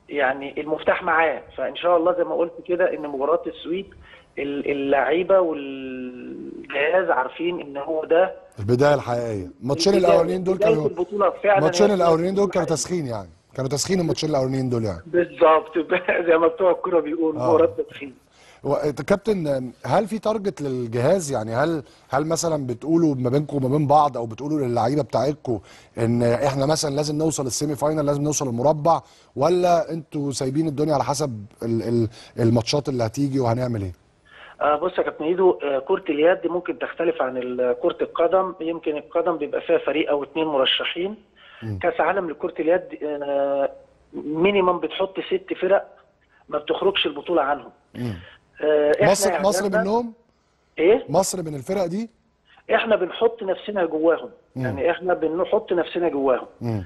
يعني المفتاح معاه فان شاء الله زي ما قلت كده ان مباراه السويد ال- اللعيبه والجهاز عارفين ان هو ده البدايه الحقيقيه الماتشين البداية- الاولانيين دول بداية كانوا البطوله فعلا الماتشين هي الاولانيين دول كانوا الحقيقة. تسخين يعني كانوا تسخين الماتشين الاولانيين دول يعني بالظبط زي ما بتوع الكوره بيقولوا آه. مباراه تدخين و- كابتن هل في تارجت للجهاز يعني هل هل مثلا بتقولوا ما بينكم وما بين بعض او بتقولوا للعيبه بتاعتكم ان احنا مثلا لازم نوصل السيمي فاينال لازم نوصل المربع ولا انتوا سايبين الدنيا على حسب ال- ال- الماتشات اللي هتيجي وهنعمل ايه؟ آه بص يا كابتن ايدو آه كرة اليد ممكن تختلف عن ال- كرة القدم يمكن القدم بيبقى فيها فريق او اتنين مرشحين كاس عالم لكرة اليد آه مينيمم بتحط ست فرق ما بتخرجش البطولة عنهم آه إحنا مصر مصر إعدادنا- منهم؟ ايه مصر من الفرق دي؟ احنا بنحط نفسنا جواهم يعني احنا بنحط نفسنا جواهم مم.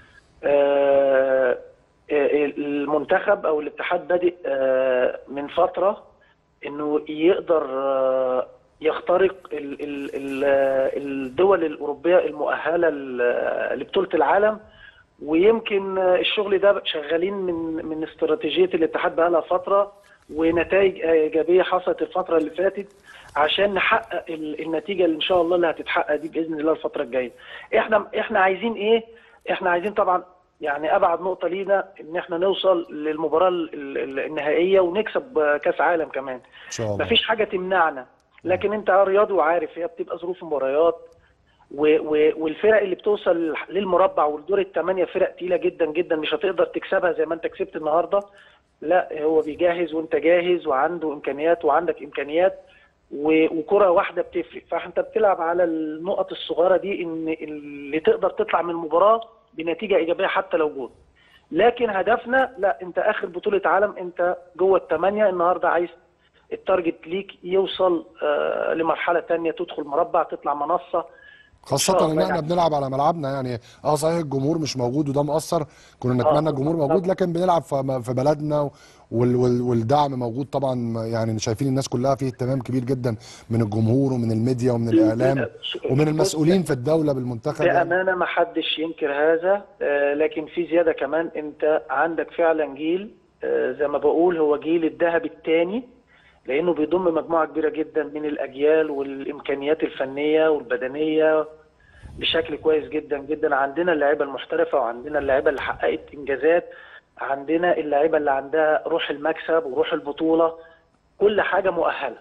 آه، آه، المنتخب او الاتحاد بادئ آه، من فتره انه يقدر آه، يخترق ال- ال- ال- آه، الدول الاوروبيه المؤهله ل- لبطوله العالم ويمكن آه، الشغل ده شغالين من من استراتيجيه الاتحاد بقى لها فتره ونتائج ايجابيه حصلت الفتره اللي فاتت عشان نحقق ال- النتيجه اللي ان شاء الله اللي هتتحقق دي باذن الله الفتره الجايه. احنا احنا عايزين ايه؟ احنا عايزين طبعا يعني ابعد نقطه لينا ان احنا نوصل للمباراه ال- ال- النهائيه ونكسب آه، كاس عالم كمان. ان شاء الله مفيش حاجه تمنعنا لكن انت رياضي وعارف هي بتبقى ظروف مباريات و- و- والفرق اللي بتوصل للمربع والدور الثمانيه فرق تقيله جدا جدا مش هتقدر تكسبها زي ما انت كسبت النهارده لا هو بيجهز وانت جاهز وعنده امكانيات وعندك امكانيات و- وكره واحده بتفرق فانت بتلعب على النقط الصغيره دي ان اللي تقدر تطلع من المباراه بنتيجه ايجابيه حتى لو جول لكن هدفنا لا انت اخر بطوله عالم انت جوه الثمانيه النهارده عايز التارجت ليك يوصل آه لمرحله تانية تدخل مربع تطلع منصه خاصة آه، ان احنا يعني. بنلعب على ملعبنا يعني اه صحيح الجمهور مش موجود وده مؤثر كنا نتمنى آه، الجمهور موجود لكن بنلعب في في بلدنا وال وال والدعم موجود طبعا يعني شايفين الناس كلها فيه اهتمام كبير جدا من الجمهور ومن الميديا ومن الاعلام ومن المسؤولين في الدولة بالمنتخب يعني. بامانه ما حدش ينكر هذا آه لكن في زياده كمان انت عندك فعلا جيل آه زي ما بقول هو جيل الذهب الثاني لانه بيضم مجموعه كبيره جدا من الاجيال والامكانيات الفنيه والبدنيه بشكل كويس جدا جدا عندنا اللعيبه المحترفه وعندنا اللعيبه اللي حققت انجازات عندنا اللعيبه اللي عندها روح المكسب وروح البطوله كل حاجه مؤهله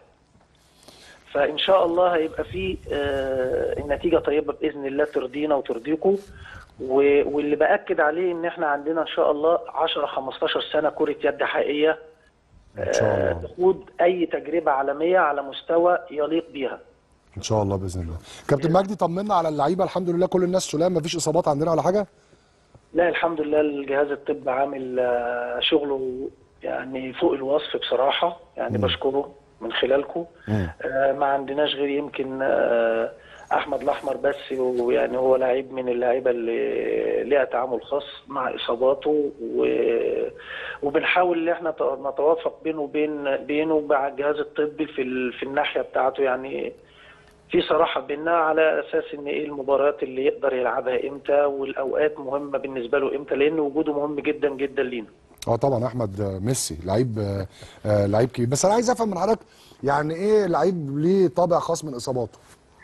فان شاء الله هيبقى في آه، النتيجه طيبه باذن الله ترضينا وترضيكم و- واللي باكد عليه ان احنا عندنا ان شاء الله 10 15 سنه كره يد حقيقيه ان شاء آه، الله تخوض اي تجربه عالميه على مستوى يليق بيها ان شاء الله باذن الله كابتن مجدي طمنا على اللعيبه الحمد لله كل الناس سلام مفيش اصابات عندنا ولا حاجه لا الحمد لله الجهاز الطبي عامل آه، شغله يعني فوق الوصف بصراحة يعني بشكره من خلالكم آه، ما عندناش غير يمكن آه، أحمد الأحمر بس ويعني هو لعيب من اللعيبة اللي ليها تعامل خاص مع إصاباته و- وبنحاول إن احنا ت- نتوافق بينه وبين بينه ومع الجهاز الطبي في ال- في الناحية بتاعته يعني في صراحة بينا على أساس إن إيه المباريات اللي يقدر يلعبها إمتى والأوقات مهمة بالنسبة له إمتى لأن وجوده مهم جدا جدا لينا. اه طبعا احمد آه، ميسي لعيب آه، آه، لعيب كبير بس انا عايز افهم من حضرتك يعني ايه لعيب ليه طابع خاص من اصاباته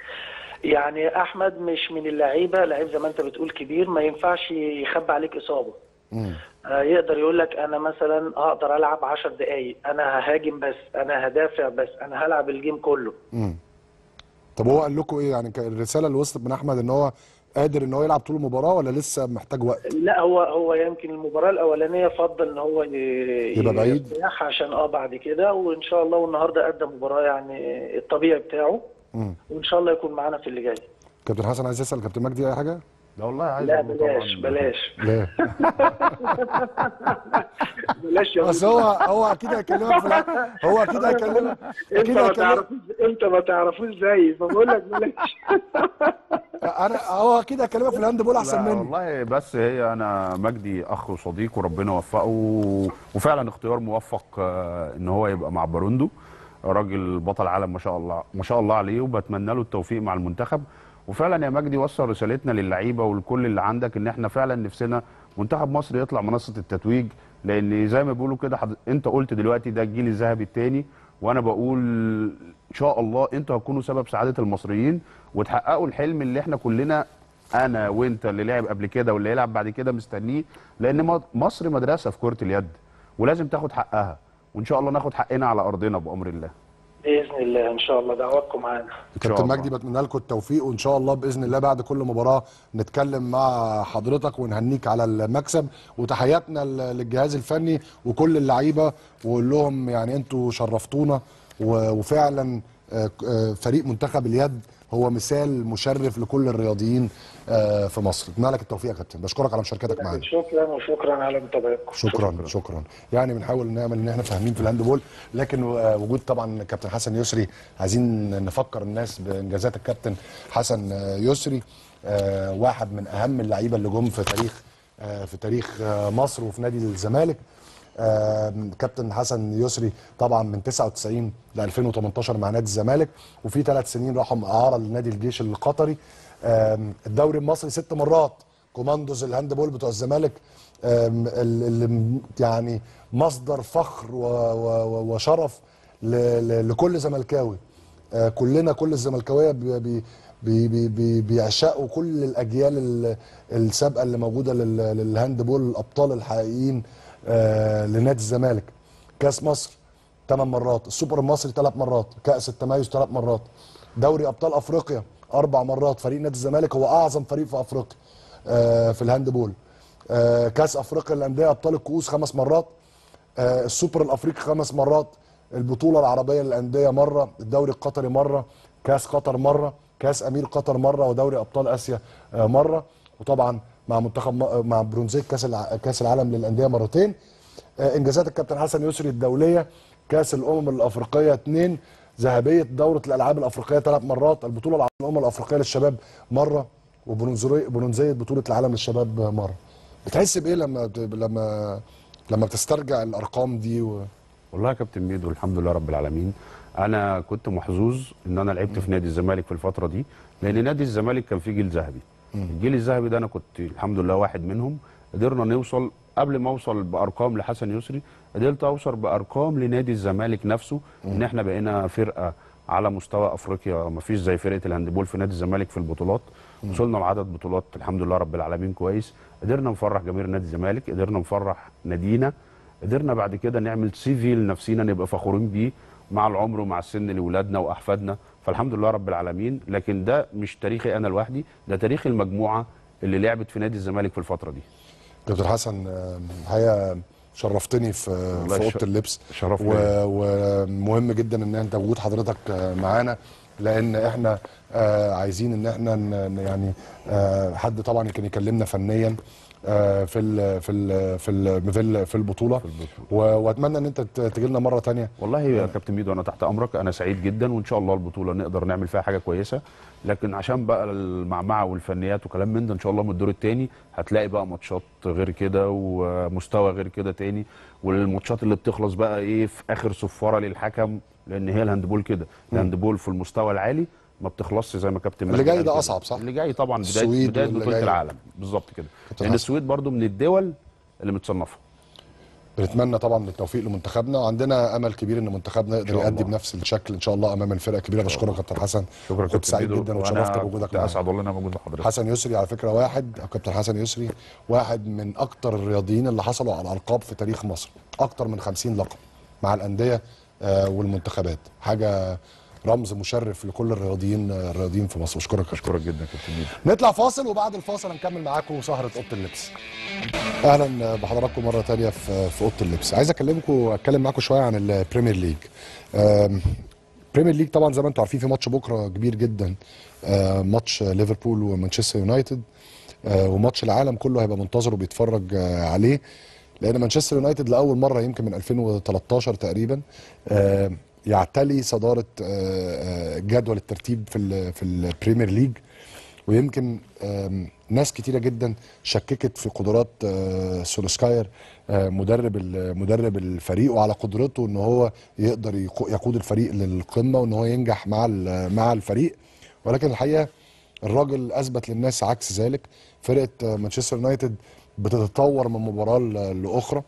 يعني أحمد مش من اللعيبة لعيب زي ما أنت بتقول كبير ما ينفعش يخبي عليك إصابة. مم. آه، يقدر يقول لك أنا مثلا هقدر ألعب 10 دقايق، أنا ههاجم بس، أنا هدافع بس، أنا هلعب الجيم كله. مم. طب هو قال لكم ايه يعني كان الرساله اللي وصلت من احمد ان هو قادر ان هو يلعب طول المباراه ولا لسه محتاج وقت لا هو هو يمكن المباراة الأولانية فضل إن هو ي- يبقى بعيد؟ يريح عشان اه بعد كده وإن شاء الله والنهارده قدم مباراة يعني الطبيعي بتاعه مم. وإن شاء الله يكون معانا في اللي جاي. كابتن حسن عايز يسال كابتن مجدي اي حاجه لا والله عايز لا أقول له بلاش طبعاً بلاش لا بلاش يا بس هو هو اكيد هيكلمك في الع- هو اكيد هيكلمك انت اكيد ما هيكلمك تعرفوش انت ما تعرفوش زيي فبقول لك بلاش انا هو اكيد هيكلمك في الهاند بول احسن لا مني والله بس هي انا مجدي اخ وصديق وربنا وفقه و- وفعلا اختيار موفق آه، ان هو يبقى مع باروندو راجل بطل عالم ما شاء الله ما شاء الله عليه وبتمنى له التوفيق مع المنتخب وفعلا يا مجدي وصل رسالتنا للعيبه ولكل اللي عندك ان احنا فعلا نفسنا منتخب مصر يطلع منصه التتويج لان زي ما بيقولوا كده حض... انت قلت دلوقتي ده الجيل الذهبي الثاني وانا بقول ان شاء الله انتوا هتكونوا سبب سعاده المصريين وتحققوا الحلم اللي احنا كلنا انا وانت اللي لعب قبل كده واللي يلعب بعد كده مستنيه لان م- مصر مدرسه في كره اليد ولازم تاخد حقها وان شاء الله ناخد حقنا على ارضنا بامر الله باذن الله ان شاء الله دعواتكم معانا إن شاء كابتن الله. مجدي بتمنى لكم التوفيق وان شاء الله باذن الله بعد كل مباراه نتكلم مع حضرتك ونهنيك على المكسب وتحياتنا ل- للجهاز الفني وكل اللعيبه واقول لهم يعني انتوا شرفتونا و- وفعلا آه، آه، فريق منتخب اليد هو مثال مشرف لكل الرياضيين آه، في مصر اتمنى لك التوفيق يا كابتن بشكرك على مشاركتك معانا شكرا وشكرا على متابعتكم شكرا شكرا يعني بنحاول نعمل ان احنا فاهمين في الهاندبول لكن آه، وجود طبعا كابتن حسن يسري عايزين نفكر الناس بانجازات الكابتن حسن آه، يسري آه، واحد من اهم اللعيبه اللي جم في تاريخ آه، في تاريخ آه، مصر وفي نادي الزمالك آه، كابتن حسن يسري طبعا من 99 ل 2018 مع نادي الزمالك وفي ثلاث سنين راحوا اعاره لنادي الجيش القطري آم، الدوري المصري ست مرات كوماندوز الهاندبول بتوع الزمالك آم، ال- اللي م- يعني مصدر فخر و- و- و- وشرف ل- ل- لكل زملكاوي آه، كلنا كل الزملكاويه بي بي بي بي بي بيعشقوا كل الاجيال ال- السابقه اللي موجوده لل- للهاندبول الابطال الحقيقيين آه، لنادي الزمالك كاس مصر ثمان مرات السوبر المصري ثلاث مرات كاس التميز ثلاث مرات دوري ابطال افريقيا اربع مرات فريق نادي الزمالك هو اعظم فريق في افريقيا آه، في الهاندبول آه، كاس افريقيا للانديه ابطال الكؤوس خمس مرات آه، السوبر الافريقي خمس مرات البطوله العربيه للانديه مره الدوري القطري مره كاس قطر مره كاس امير قطر مره ودوري ابطال اسيا آه، مره وطبعا مع منتخب م- مع برونزيه كاس الع- كاس العالم للانديه مرتين آه، انجازات الكابتن حسن يسري الدوليه كاس الامم الافريقيه اثنين ذهبيه دوره الالعاب الافريقيه ثلاث مرات البطوله الع- الامم الافريقيه للشباب مره وبرونزيه برونزيه بطوله العالم للشباب مره بتحس بايه لما بت- لما لما بتسترجع الارقام دي و... والله يا كابتن ميدو الحمد لله رب العالمين انا كنت محظوظ ان انا لعبت في نادي الزمالك في الفتره دي لان نادي الزمالك كان فيه جيل ذهبي الجيل الذهبي ده انا كنت الحمد لله واحد منهم قدرنا نوصل قبل ما اوصل بارقام لحسن يسري قدرت اوصل بارقام لنادي الزمالك نفسه ان احنا بقينا فرقه على مستوى افريقيا ما فيش زي فرقه الهاندبول في نادي الزمالك في البطولات وصلنا لعدد بطولات الحمد لله رب العالمين كويس قدرنا نفرح جماهير نادي الزمالك قدرنا نفرح نادينا قدرنا بعد كده نعمل سي في لنفسينا نبقى فخورين بيه مع العمر ومع السن لاولادنا واحفادنا فالحمد لله رب العالمين لكن ده مش تاريخي انا لوحدي ده تاريخ المجموعه اللي لعبت في نادي الزمالك في الفتره دي دكتور حسن آه، الحقيقه شرفتني في والله في الش- اوضه اللبس شرف و- ليا. ومهم جدا ان انت وجود حضرتك آه، معانا لان احنا آه، عايزين ان احنا ن- ن- يعني آه، حد طبعا كان يكلمنا فنيا آه، في ال في ال في ال في, ال في البطوله و- واتمنى ان انت تجي لنا مره تانية والله يا كابتن ميدو انا تحت امرك انا سعيد جدا وان شاء الله البطوله نقدر نعمل فيها حاجه كويسه لكن عشان بقى المعمعه والفنيات وكلام من ده ان شاء الله من الدور الثاني هتلاقي بقى ماتشات غير كده ومستوى غير كده تاني والماتشات اللي بتخلص بقى ايه في اخر صفاره للحكم لان هي الهاندبول كده الهاندبول في المستوى العالي ما بتخلصش زي ما كابتن اللي مجدي جاي قال ده كده. أصعب، صح؟ اللي جاي طبعا بدايه السويد بدايه واللي بطوله جاي. العالم بالظبط كده كابتن لان حسن. السويد برضو من الدول اللي متصنفه بنتمنى طبعا التوفيق لمنتخبنا وعندنا امل كبير ان منتخبنا يقدر شاء يأدي الله. بنفس الشكل ان شاء الله امام الفرق الكبيره بشكرك كابتن حسن شكرا كنت سعيد جدا وتشرفت بوجودك كنت معانا اسعد والله ان انا موجود مع حضرتك حسن يسري على فكره واحد او كابتن حسن يسري واحد من اكتر الرياضيين اللي حصلوا على القاب في تاريخ مصر اكتر من 50 لقب مع الانديه آه، والمنتخبات حاجه رمز مشرف لكل الرياضيين آه، الرياضيين في مصر اشكرك يا كابتن. اشكرك جدا يا كابتن ميدو نطلع فاصل وبعد الفاصل هنكمل معاكم سهره اوضه اللبس اهلا بحضراتكم مره تانية في في اوضه اللبس عايز اكلمكم اتكلم معاكم شويه عن البريمير ليج آم، بريمير ليج طبعا زي ما انتم عارفين في ماتش بكره كبير جدا آه، ماتش ليفربول ومانشستر يونايتد آه، وماتش العالم كله هيبقى منتظر وبيتفرج آه، عليه لان مانشستر يونايتد لاول مره يمكن من 2013 تقريبا آه، يعتلي صداره آه، آه، جدول الترتيب في ال- في البريمير ليج ويمكن آم، ناس كتيرة جدا شككت في قدرات آه، سولوسكاير آه، مدرب ال- مدرب الفريق وعلى قدرته ان هو يقدر يقو- يقود الفريق للقمة وان هو ينجح مع ال- مع الفريق ولكن الحقيقة الراجل اثبت للناس عكس ذلك فرقة آه، مانشستر يونايتد بتتطور من مباراة ل- لاخرى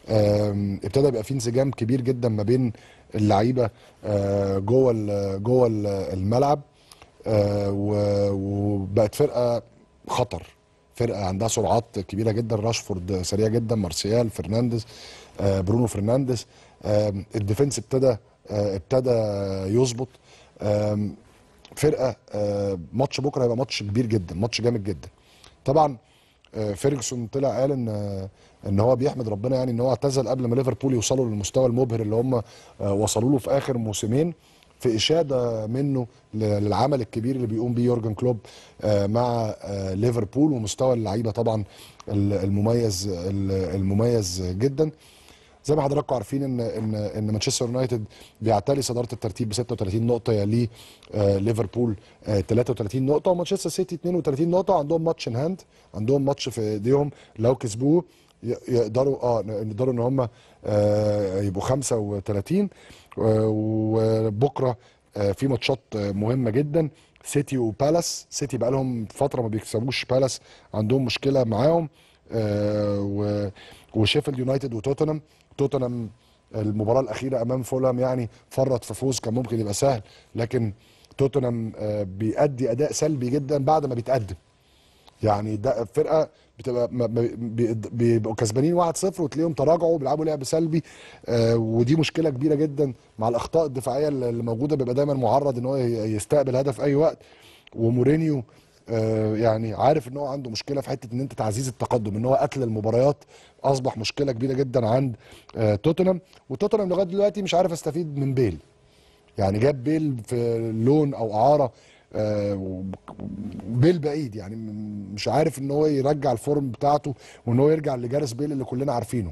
آم، ابتدى يبقى في انسجام كبير جدا ما بين اللعيبه آه، جوه ال- جوه ال- الملعب آه، و- وبقت فرقه خطر فرقه عندها سرعات كبيره جدا راشفورد سريع جدا مارسيال فرنانديز آه، برونو فرنانديز آم، الديفنس ابتدى آه، ابتدى يظبط آم، فرقه آه، ماتش بكره هيبقى ماتش كبير جدا ماتش جامد جدا طبعا آه، فيرجسون طلع قال ان آه، ان هو بيحمد ربنا يعني ان هو اعتزل قبل ما ليفربول يوصلوا للمستوى المبهر اللي هم آه، وصلوا له في اخر موسمين في اشاده منه ل- للعمل الكبير اللي بيقوم بيه يورجن كلوب آه، مع آه، ليفربول ومستوى اللعيبه طبعا ال- المميز ال- المميز جدا زي ما حضراتكم عارفين ان ان ان مانشستر يونايتد بيعتلي صداره الترتيب ب 36 نقطه يليه آه ليفربول آه 33 نقطه ومانشستر سيتي 32 نقطه عندهم ماتش ان هاند عندهم ماتش في ايديهم لو كسبوه ي- يقدروا اه يقدروا ان هم آه يبقوا 35 آه، وبكره آه في ماتشات آه، مهمه جدا سيتي وبالاس سيتي بقى لهم فتره ما بيكسبوش بالاس عندهم مشكله معاهم آه، و- وشيفيلد يونايتد وتوتنهام توتنهام المباراه الاخيره امام فولهام يعني فرط في فوز كان ممكن يبقى سهل لكن توتنهام آه، بيأدي اداء سلبي جدا بعد ما بيتقدم يعني ده فرقه بتبقى ما- ما- بي- بيبقوا كسبانين 1-0 وتلاقيهم تراجعوا بيلعبوا لعب سلبي آه ودي مشكله كبيره جدا مع الاخطاء الدفاعيه اللي اللي موجوده بيبقى دايما معرض ان هو ي- يستقبل هدف اي وقت ومورينيو آه يعني عارف ان هو عنده مشكله في حته ان انت تعزيز التقدم ان هو قتل المباريات اصبح مشكله كبيره جدا عند آه توتنهام وتوتنهام لغايه دلوقتي مش عارف استفيد من بيل يعني جاب بيل في لون او اعاره آه، و- بيل بعيد يعني م- مش عارف ان هو يرجع الفورم بتاعته وان هو يرجع لجارس بيل اللي كلنا عارفينه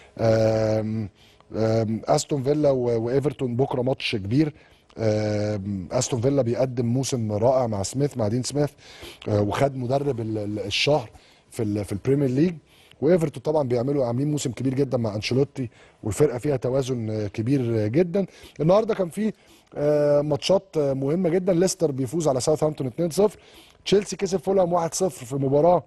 آم، آم، استون فيلا و- وايفرتون بكره ماتش كبير آم، استون فيلا بيقدم موسم رائع مع سميث مع دين سميث آه، وخد مدرب ال- ال- الشهر في ال- في البريمير ليج وايفرتون طبعا بيعملوا عاملين موسم كبير جدا مع انشيلوتي والفرقه فيها توازن آه، كبير آه، جدا النهارده كان في آه، ماتشات آه، مهمه جدا ليستر بيفوز على ساوثهامبتون 2-0 تشيلسي كسب فولهام 1-0 في مباراه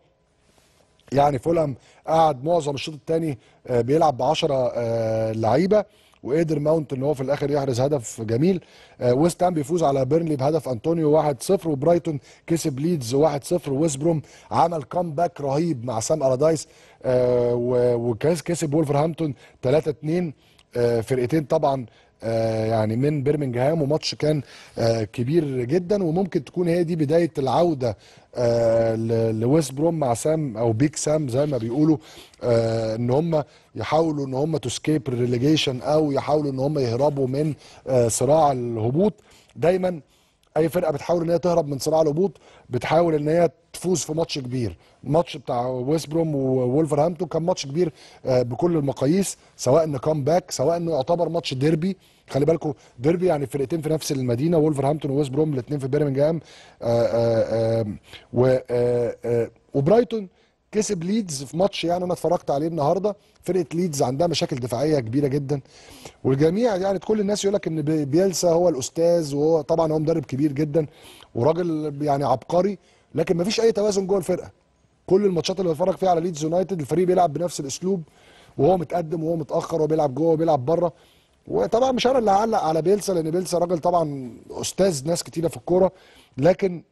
يعني فولهام قعد معظم الشوط الثاني بيلعب ب 10 لعيبه وقدر ماونت ان هو في الاخر يحرز هدف جميل آه، ويست هام بيفوز على بيرنلي بهدف انطونيو 1-0 وبرايتون كسب ليدز 1-0 ويست بروم عمل كامباك رهيب مع سام ارادايس آه، و- وكاس كسب وولفرهامبتون 3-2 آه، فرقتين طبعا آه، يعني من برمنجهام وماتش كان آه، كبير جدا وممكن تكون هي دي بدايه العوده آه، ل- لويست بروم مع سام او بيك سام زي ما بيقولوا آه، ان هم يحاولوا ان هم تسكيب الريليجيشن او يحاولوا ان هم يهربوا من آه، صراع الهبوط دايما اي فرقه بتحاول ان هي تهرب من صراع الهبوط بتحاول ان هي تفوز في ماتش كبير الماتش بتاع ويست بروم وولفرهامبتون كان ماتش كبير آه، بكل المقاييس سواء انه كام باك سواء انه يعتبر ماتش ديربي خلي بالكم ديربي يعني فرقتين في نفس المدينه وولفرهامبتون وويست بروم الاثنين في بيرمنجهام آه، آه، آه، و آه، آه، وبرايتون كسب ليدز في ماتش يعني انا اتفرجت عليه النهارده فرقه ليدز عندها مشاكل دفاعيه كبيره جدا والجميع يعني كل الناس يقول لك ان بي- بيلسا هو الاستاذ وهو طبعا هو مدرب كبير جدا وراجل يعني عبقري لكن مفيش اي توازن جوه الفرقه كل الماتشات اللي بتفرج فيها على ليدز يونايتد الفريق بيلعب بنفس الاسلوب وهو متقدم وهو متاخر وهو بيلعب جوه وبيلعب بره وطبعا مش انا اللي هعلق على بيلسا لان بيلسا راجل طبعا استاذ ناس كتيره في الكوره لكن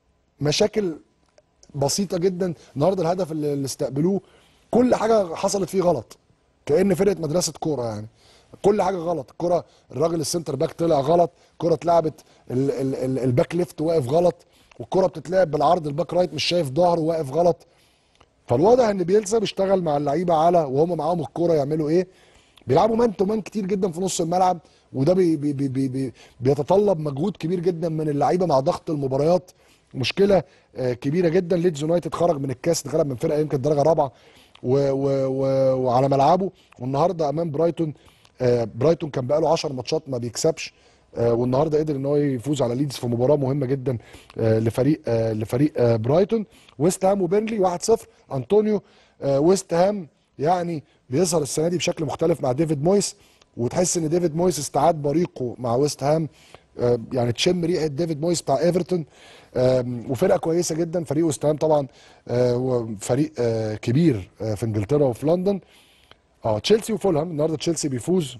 مشاكل بسيطه جدا النهارده الهدف اللي اللي استقبلوه كل حاجه حصلت فيه غلط كان فرقه مدرسه كوره يعني كل حاجه غلط الكره الراجل السنتر باك طلع غلط كره اتلعبت ال- ال- ال- الباك ليفت واقف غلط والكره بتتلعب بالعرض الباك رايت مش شايف ظهره واقف غلط فالواضح ان بيلسا بيشتغل مع اللعيبه على وهم معاهم الكوره يعملوا ايه بيلعبوا مان تو مان كتير جدا في نص الملعب وده بي بي بي بي بي بيتطلب مجهود كبير جدا من اللعيبه مع ضغط المباريات مشكله آه، كبيره جدا ليدز يونايتد خرج من الكاس اتغلب من فرقه يمكن درجه رابعه و و و وعلى ملعبه والنهارده امام برايتون آه، برايتون كان بقاله 10 ماتشات ما بيكسبش آه، والنهارده قدر ان هو يفوز على ليدز في مباراه مهمه جدا آه، لفريق آه، لفريق آه، برايتون ويست هام وبيرنلي 1-0 انطونيو آه، ويست هام يعني بيظهر السنه دي بشكل مختلف مع ديفيد مويس وتحس ان ديفيد مويس استعاد بريقه مع ويست هام آه، يعني تشم ريحه ديفيد مويس بتاع ايفرتون آم، وفرقه كويسه جدا فريق ويست هام طبعا آه، هو فريق آه، كبير آه، في انجلترا وفي لندن اه تشيلسي وفولهام النهارده تشيلسي بيفوز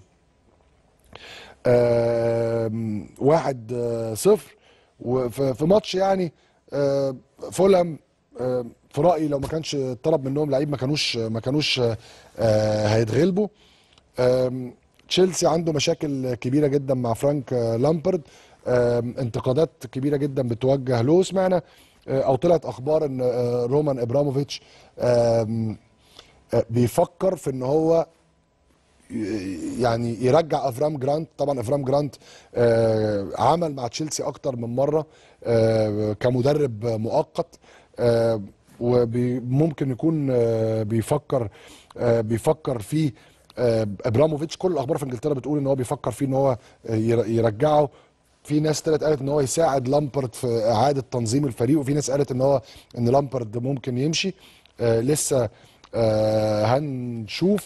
آم، واحد آه، صفر وفي في ماتش يعني آه، فولهام آه، في رايي لو ما كانش طلب منهم لعيب ما كانوش ما كانوش آه، هيتغلبوا آم، تشيلسي عنده مشاكل كبيره جدا مع فرانك آه، لامبرد آم، انتقادات كبيره جدا بتوجه له سمعنا آه، او طلعت اخبار ان آه، رومان ابراموفيتش آم، آه، بيفكر في ان هو يعني يرجع افرام جرانت طبعا افرام جرانت آه، عمل مع تشيلسي اكتر من مره آه، كمدرب مؤقت آه، وممكن يكون آه، بيفكر آه، بيفكر في آه، ابراموفيتش كل الاخبار في انجلترا بتقول ان هو بيفكر فيه ان هو آه، ير- يرجعه في ناس طلعت قالت ان هو يساعد لامبرد في اعاده تنظيم الفريق وفي ناس قالت ان هو ان لامبرد ممكن يمشي آه، لسه آه، هنشوف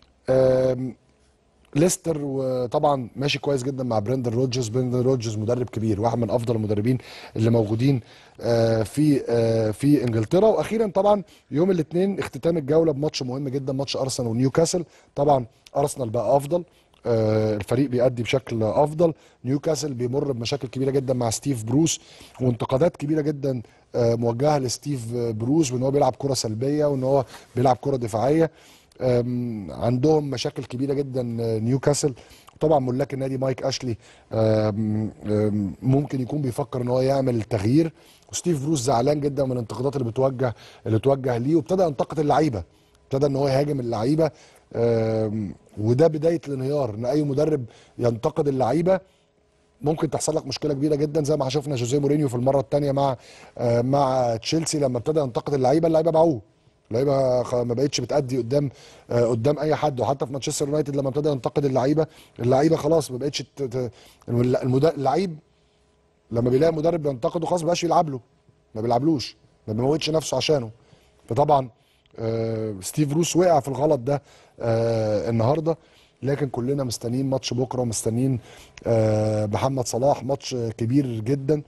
آم، ليستر وطبعا ماشي كويس جدا مع برندن روجرز برندن روجرز مدرب كبير واحد من افضل المدربين اللي موجودين آه، في آه، في انجلترا واخيرا طبعا يوم الاثنين اختتام الجوله بماتش مهم جدا ماتش ارسنال ونيوكاسل طبعا ارسنال بقى افضل آه، الفريق بيأدي بشكل افضل نيوكاسل بيمر بمشاكل كبيره جدا مع ستيف بروس وانتقادات كبيره جدا آه، موجهه لستيف بروس وان هو بيلعب كره سلبيه وان هو بيلعب كره دفاعيه أم، عندهم مشاكل كبيره جدا آه، نيوكاسل طبعا ملاك النادي مايك اشلي أم، أم، ممكن يكون بيفكر ان هو يعمل تغيير وستيف بروس زعلان جدا من الانتقادات اللي بتوجه اللي توجه ليه وابتدى ينتقد اللعيبه ابتدى ان هو يهاجم اللعيبه أم، وده بدايه الانهيار ان اي مدرب ينتقد اللعيبه ممكن تحصل لك مشكله كبيره جدا زي ما شفنا جوزيه مورينيو في المره الثانيه مع آه، مع تشيلسي لما ابتدى ينتقد اللعيبه اللعيبه باعوه اللعيبه خ- ما بقتش بتأدي قدام آه، قدام اي حد وحتى في مانشستر يونايتد لما ابتدى ينتقد اللعيبه اللعيبه خلاص ما بقتش ت- ت- المد- اللعيب لما بيلاقي مدرب بينتقده خلاص ما بقاش يلعب له ما بيلعبلوش ما بيموتش نفسه عشانه فطبعا آه، ستيف روس وقع في الغلط ده آه، النهارده لكن كلنا مستنيين ماتش بكره ومستنيين آه، محمد صلاح ماتش كبير جدا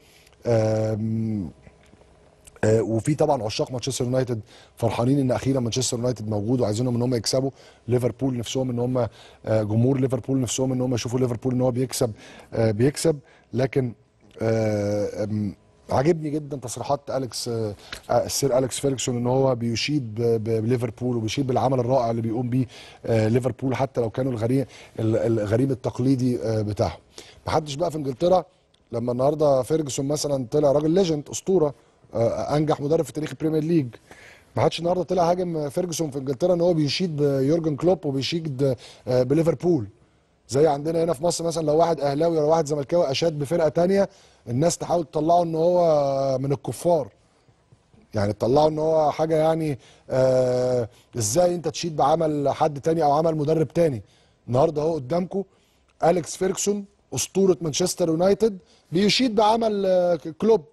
آم، آه، وفي طبعا عشاق مانشستر يونايتد فرحانين ان اخيرا مانشستر يونايتد موجود وعايزينهم ان هم يكسبوا ليفربول نفسهم ان هم آه، جمهور ليفربول نفسهم ان هم يشوفوا ليفربول ان هو بيكسب آه، بيكسب لكن آه، أم، عاجبني جدا تصريحات اليكس آه، آه، السير اليكس فيرجسون ان هو بيشيد ب- ب- بليفربول وبيشيد بالعمل الرائع اللي بيقوم بيه آه، ليفربول حتى لو كانوا الغريم ال- الغريم التقليدي آه، بتاعهم محدش بقى في انجلترا لما النهارده فيرجسون مثلا طلع راجل ليجند اسطوره آه، انجح مدرب في تاريخ البريمير ليج ما حدش النهارده طلع هاجم فيرجسون في انجلترا ان هو بيشيد بيورجن كلوب وبيشيد آه، بليفربول زي عندنا هنا في مصر مثلا لو واحد اهلاوي ولا واحد زملكاوي اشاد بفرقه تانية الناس تحاول تطلعه ان هو من الكفار يعني تطلعه ان هو حاجه يعني آه ازاي انت تشيد بعمل حد تاني او عمل مدرب تاني النهارده اهو قدامكم اليكس فيرجسون اسطوره مانشستر يونايتد بيشيد بعمل آه كلوب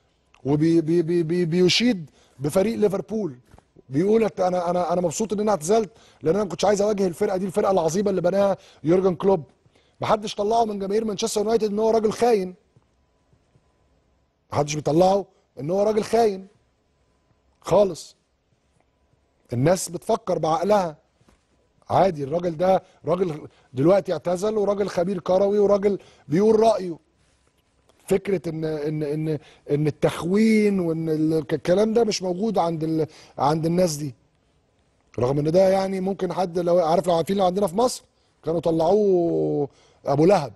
وبيشيد بفريق ليفربول بيقول لك انا انا انا مبسوط ان انا اعتزلت لان انا ما كنتش عايز اواجه الفرقه دي الفرقه العظيمه اللي بناها يورجن كلوب محدش طلعه من جماهير مانشستر يونايتد ان هو راجل خاين محدش بيطلعه ان هو راجل خاين خالص الناس بتفكر بعقلها عادي الراجل ده راجل دلوقتي اعتزل وراجل خبير كروي وراجل بيقول رايه فكره ان ان ان ان التخوين وان ال- الكلام ده مش موجود عند ال... عند الناس دي رغم ان ده يعني ممكن حد لو عارف لو عارفين لو عندنا في مصر كانوا طلعوه ابو لهب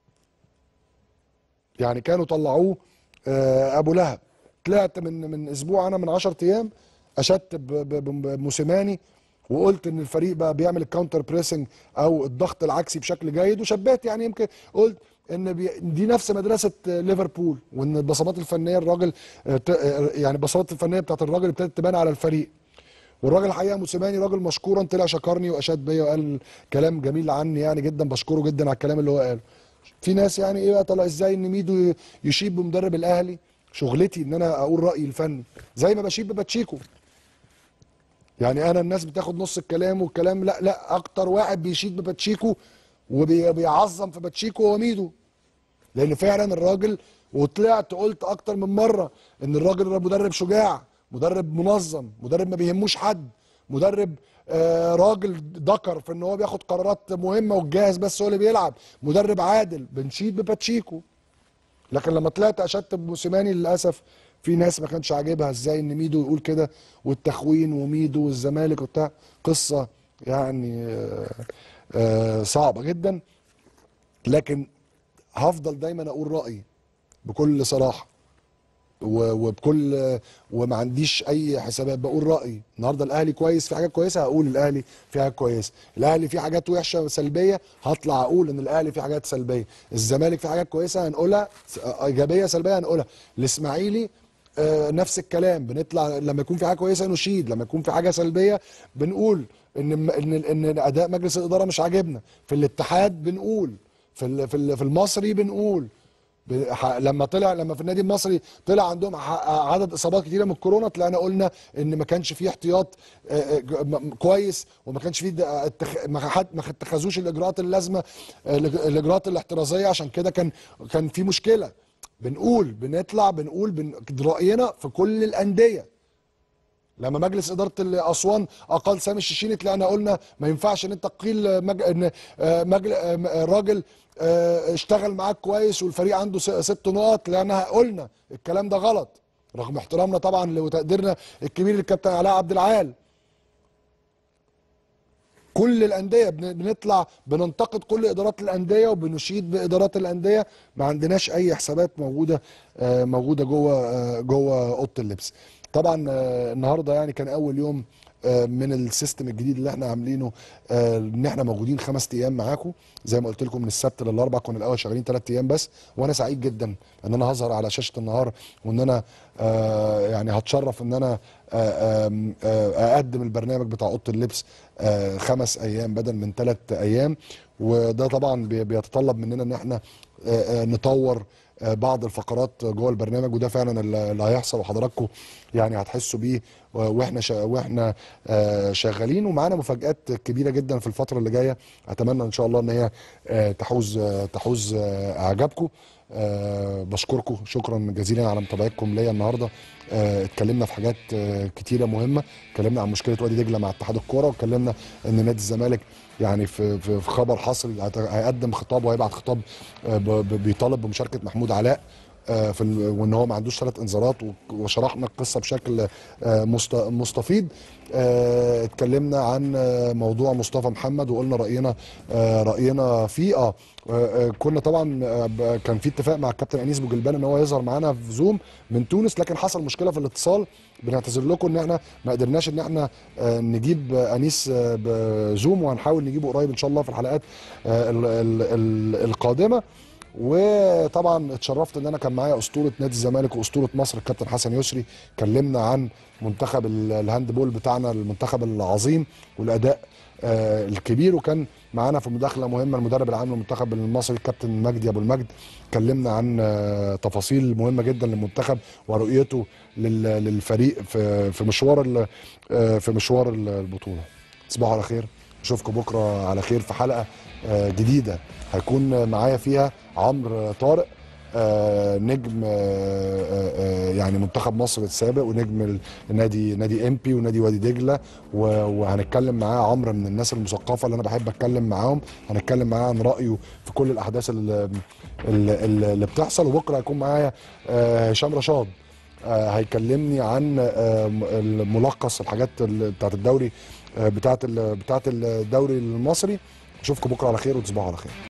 يعني كانوا طلعوه آه، ابو لهب طلعت من من اسبوع انا من 10 ايام اشدت ب- ب- ب- بموسيماني وقلت ان الفريق بقى بيعمل الكاونتر بريسنج او الضغط العكسي بشكل جيد وشبهت يعني يمكن قلت ان بي دي نفس مدرسه آه، ليفربول وان البصمات الفنيه الراجل آه، ت- آه، يعني البصمات الفنيه بتاعت الراجل ابتدت تبان على الفريق والراجل الحقيقه موسيماني راجل مشكورا طلع شكرني واشاد بيا وقال كلام جميل عني يعني جدا بشكره جدا على الكلام اللي هو قاله في ناس يعني ايه بقى طلع ازاي ان ميدو يشيد بمدرب الاهلي شغلتي ان انا اقول رايي الفني زي ما بشيد بباتشيكو يعني انا الناس بتاخد نص الكلام والكلام لا لا اكتر واحد بيشيد بباتشيكو وبيعظم في باتشيكو هو ميدو لان فعلا الراجل وطلعت قلت اكتر من مره ان الراجل مدرب شجاع مدرب منظم مدرب ما بيهموش حد مدرب آه، راجل ذكر في ان هو بياخد قرارات مهمه والجاهز بس هو اللي بيلعب مدرب عادل بنشيد بباتشيكو لكن لما طلعت اشدت بموسيماني للاسف في ناس ما كانش عاجبها ازاي ان ميدو يقول كده والتخوين وميدو والزمالك وبتاع قصه يعني آه، آه، صعبه جدا لكن هفضل دايما اقول رايي بكل صراحه و- وبكل وما عنديش اي حسابات بقول رايي النهارده الاهلي كويس في حاجات كويسه هقول الاهلي في حاجات كويسه الاهلي في حاجات وحشه سلبيه هطلع اقول ان الاهلي في حاجات سلبيه الزمالك في حاجات كويسه هنقولها س- ايجابيه سلبيه هنقولها الاسماعيلي آه، نفس الكلام بنطلع لما يكون في حاجه كويسه نشيد لما يكون في حاجه سلبيه بنقول ان ان ان اداء مجلس الاداره مش عاجبنا في الاتحاد بنقول في ال- في ال- في المصري بنقول ب- ح- لما طلع لما في النادي المصري طلع عندهم ح- عدد اصابات كتيره من الكورونا طلعنا قلنا ان ما كانش فيه احتياط آه، آه، ج- م- كويس وما كانش فيه د- اتخ- ما حد- ما اتخذوش الاجراءات اللازمه آه، الإج- الاجراءات الاحترازيه عشان كده كان كان في مشكله بنقول بنطلع بنقول بن... راينا في كل الانديه لما مجلس اداره اسوان اقال سامي الشيشيني طلعنا قلنا ما ينفعش ان انت تقيل مج... ان آه، مجل... آه، راجل آه، اشتغل معاك كويس والفريق عنده س- ست نقط لانها قلنا الكلام ده غلط رغم احترامنا طبعا وتقديرنا الكبير للكابتن علاء عبد العال كل الانديه بن- بنطلع بننتقد كل ادارات الانديه وبنشيد بادارات الانديه ما عندناش اي حسابات موجوده آه، موجوده جوه آه، جوه اوضه اللبس طبعا آه، النهارده يعني كان اول يوم آه، من السيستم الجديد اللي احنا عاملينه آه، ان احنا موجودين خمس ايام معاكم زي ما قلت لكم من السبت للاربع كنا الاول شغالين ثلاث ايام بس وانا سعيد جدا ان انا هظهر على شاشه النهار وان انا آه، يعني هتشرف ان انا آه، آم، آه، اقدم البرنامج بتاع اوضه اللبس آه، خمس ايام بدل من ثلاث ايام وده طبعا بي- بيتطلب مننا ان احنا آه، آه، نطور آه، بعض الفقرات جوه البرنامج وده فعلا اللي اللي هيحصل وحضراتكم يعني هتحسوا بيه و- واحنا شا واحنا آه، شغالين ومعانا مفاجات كبيره جدا في الفتره اللي جايه اتمنى ان شاء الله ان هي آه، تحوز آه، تحوز آه، اعجابكم أه بشكركم شكرا جزيلا على متابعتكم ليا النهارده أه اتكلمنا في حاجات أه كتيره مهمه اتكلمنا عن مشكله وادي دجله مع اتحاد الكوره واتكلمنا ان نادي الزمالك يعني في في في خبر حصري هت- هيقدم خطاب وهيبعت خطاب أه ب- ب- بيطالب بمشاركه محمود علاء آه، في ال- وان هو ما عندوش ثلاث انذارات و- وشرحنا القصه بشكل آه، مست- مستفيض آه، اتكلمنا عن آه، موضوع مصطفى محمد وقلنا راينا آه، راينا فيه اه آه، آه، كنا طبعا آه، ب- كان في اتفاق مع الكابتن انيس بوجلبان ان هو يظهر معانا في زوم من تونس لكن حصل مشكله في الاتصال بنعتذر لكم ان احنا ما قدرناش ان احنا آه، نجيب آه، انيس آه، بزوم وهنحاول نجيبه قريب ان شاء الله في الحلقات آه، ال- ال- ال- القادمه وطبعا اتشرفت ان انا كان معايا اسطوره نادي الزمالك واسطوره مصر الكابتن حسن يسري كلمنا عن منتخب ال- الهاندبول بتاعنا المنتخب العظيم والاداء آه الكبير وكان معانا في مداخله مهمه المدرب العام للمنتخب المصري الكابتن مجدي ابو المجد كلمنا عن آه تفاصيل مهمه جدا للمنتخب ورؤيته لل- للفريق في في مشوار ال- آه في مشوار ال- البطوله تصبحوا على خير اشوفكم بكره على خير في حلقه آه، جديده هيكون معايا فيها عمرو طارق آه، نجم آه، آه، آه، يعني منتخب مصر السابق ونجم ال- النادي نادي امبي ونادي وادي دجله و- وهنتكلم معاه عمرو من الناس المثقفه اللي انا بحب اتكلم معاهم هنتكلم معاه عن رايه في كل الاحداث اللي, اللي, اللي بتحصل وبكره هيكون معايا آه، هشام رشاد آه، هيكلمني عن آه، م- الملخص الحاجات ال- بتاعت الدوري آه، بتاعت ال- بتاعت الدوري المصري اشوفكم بكره على خير وتصبحوا على خير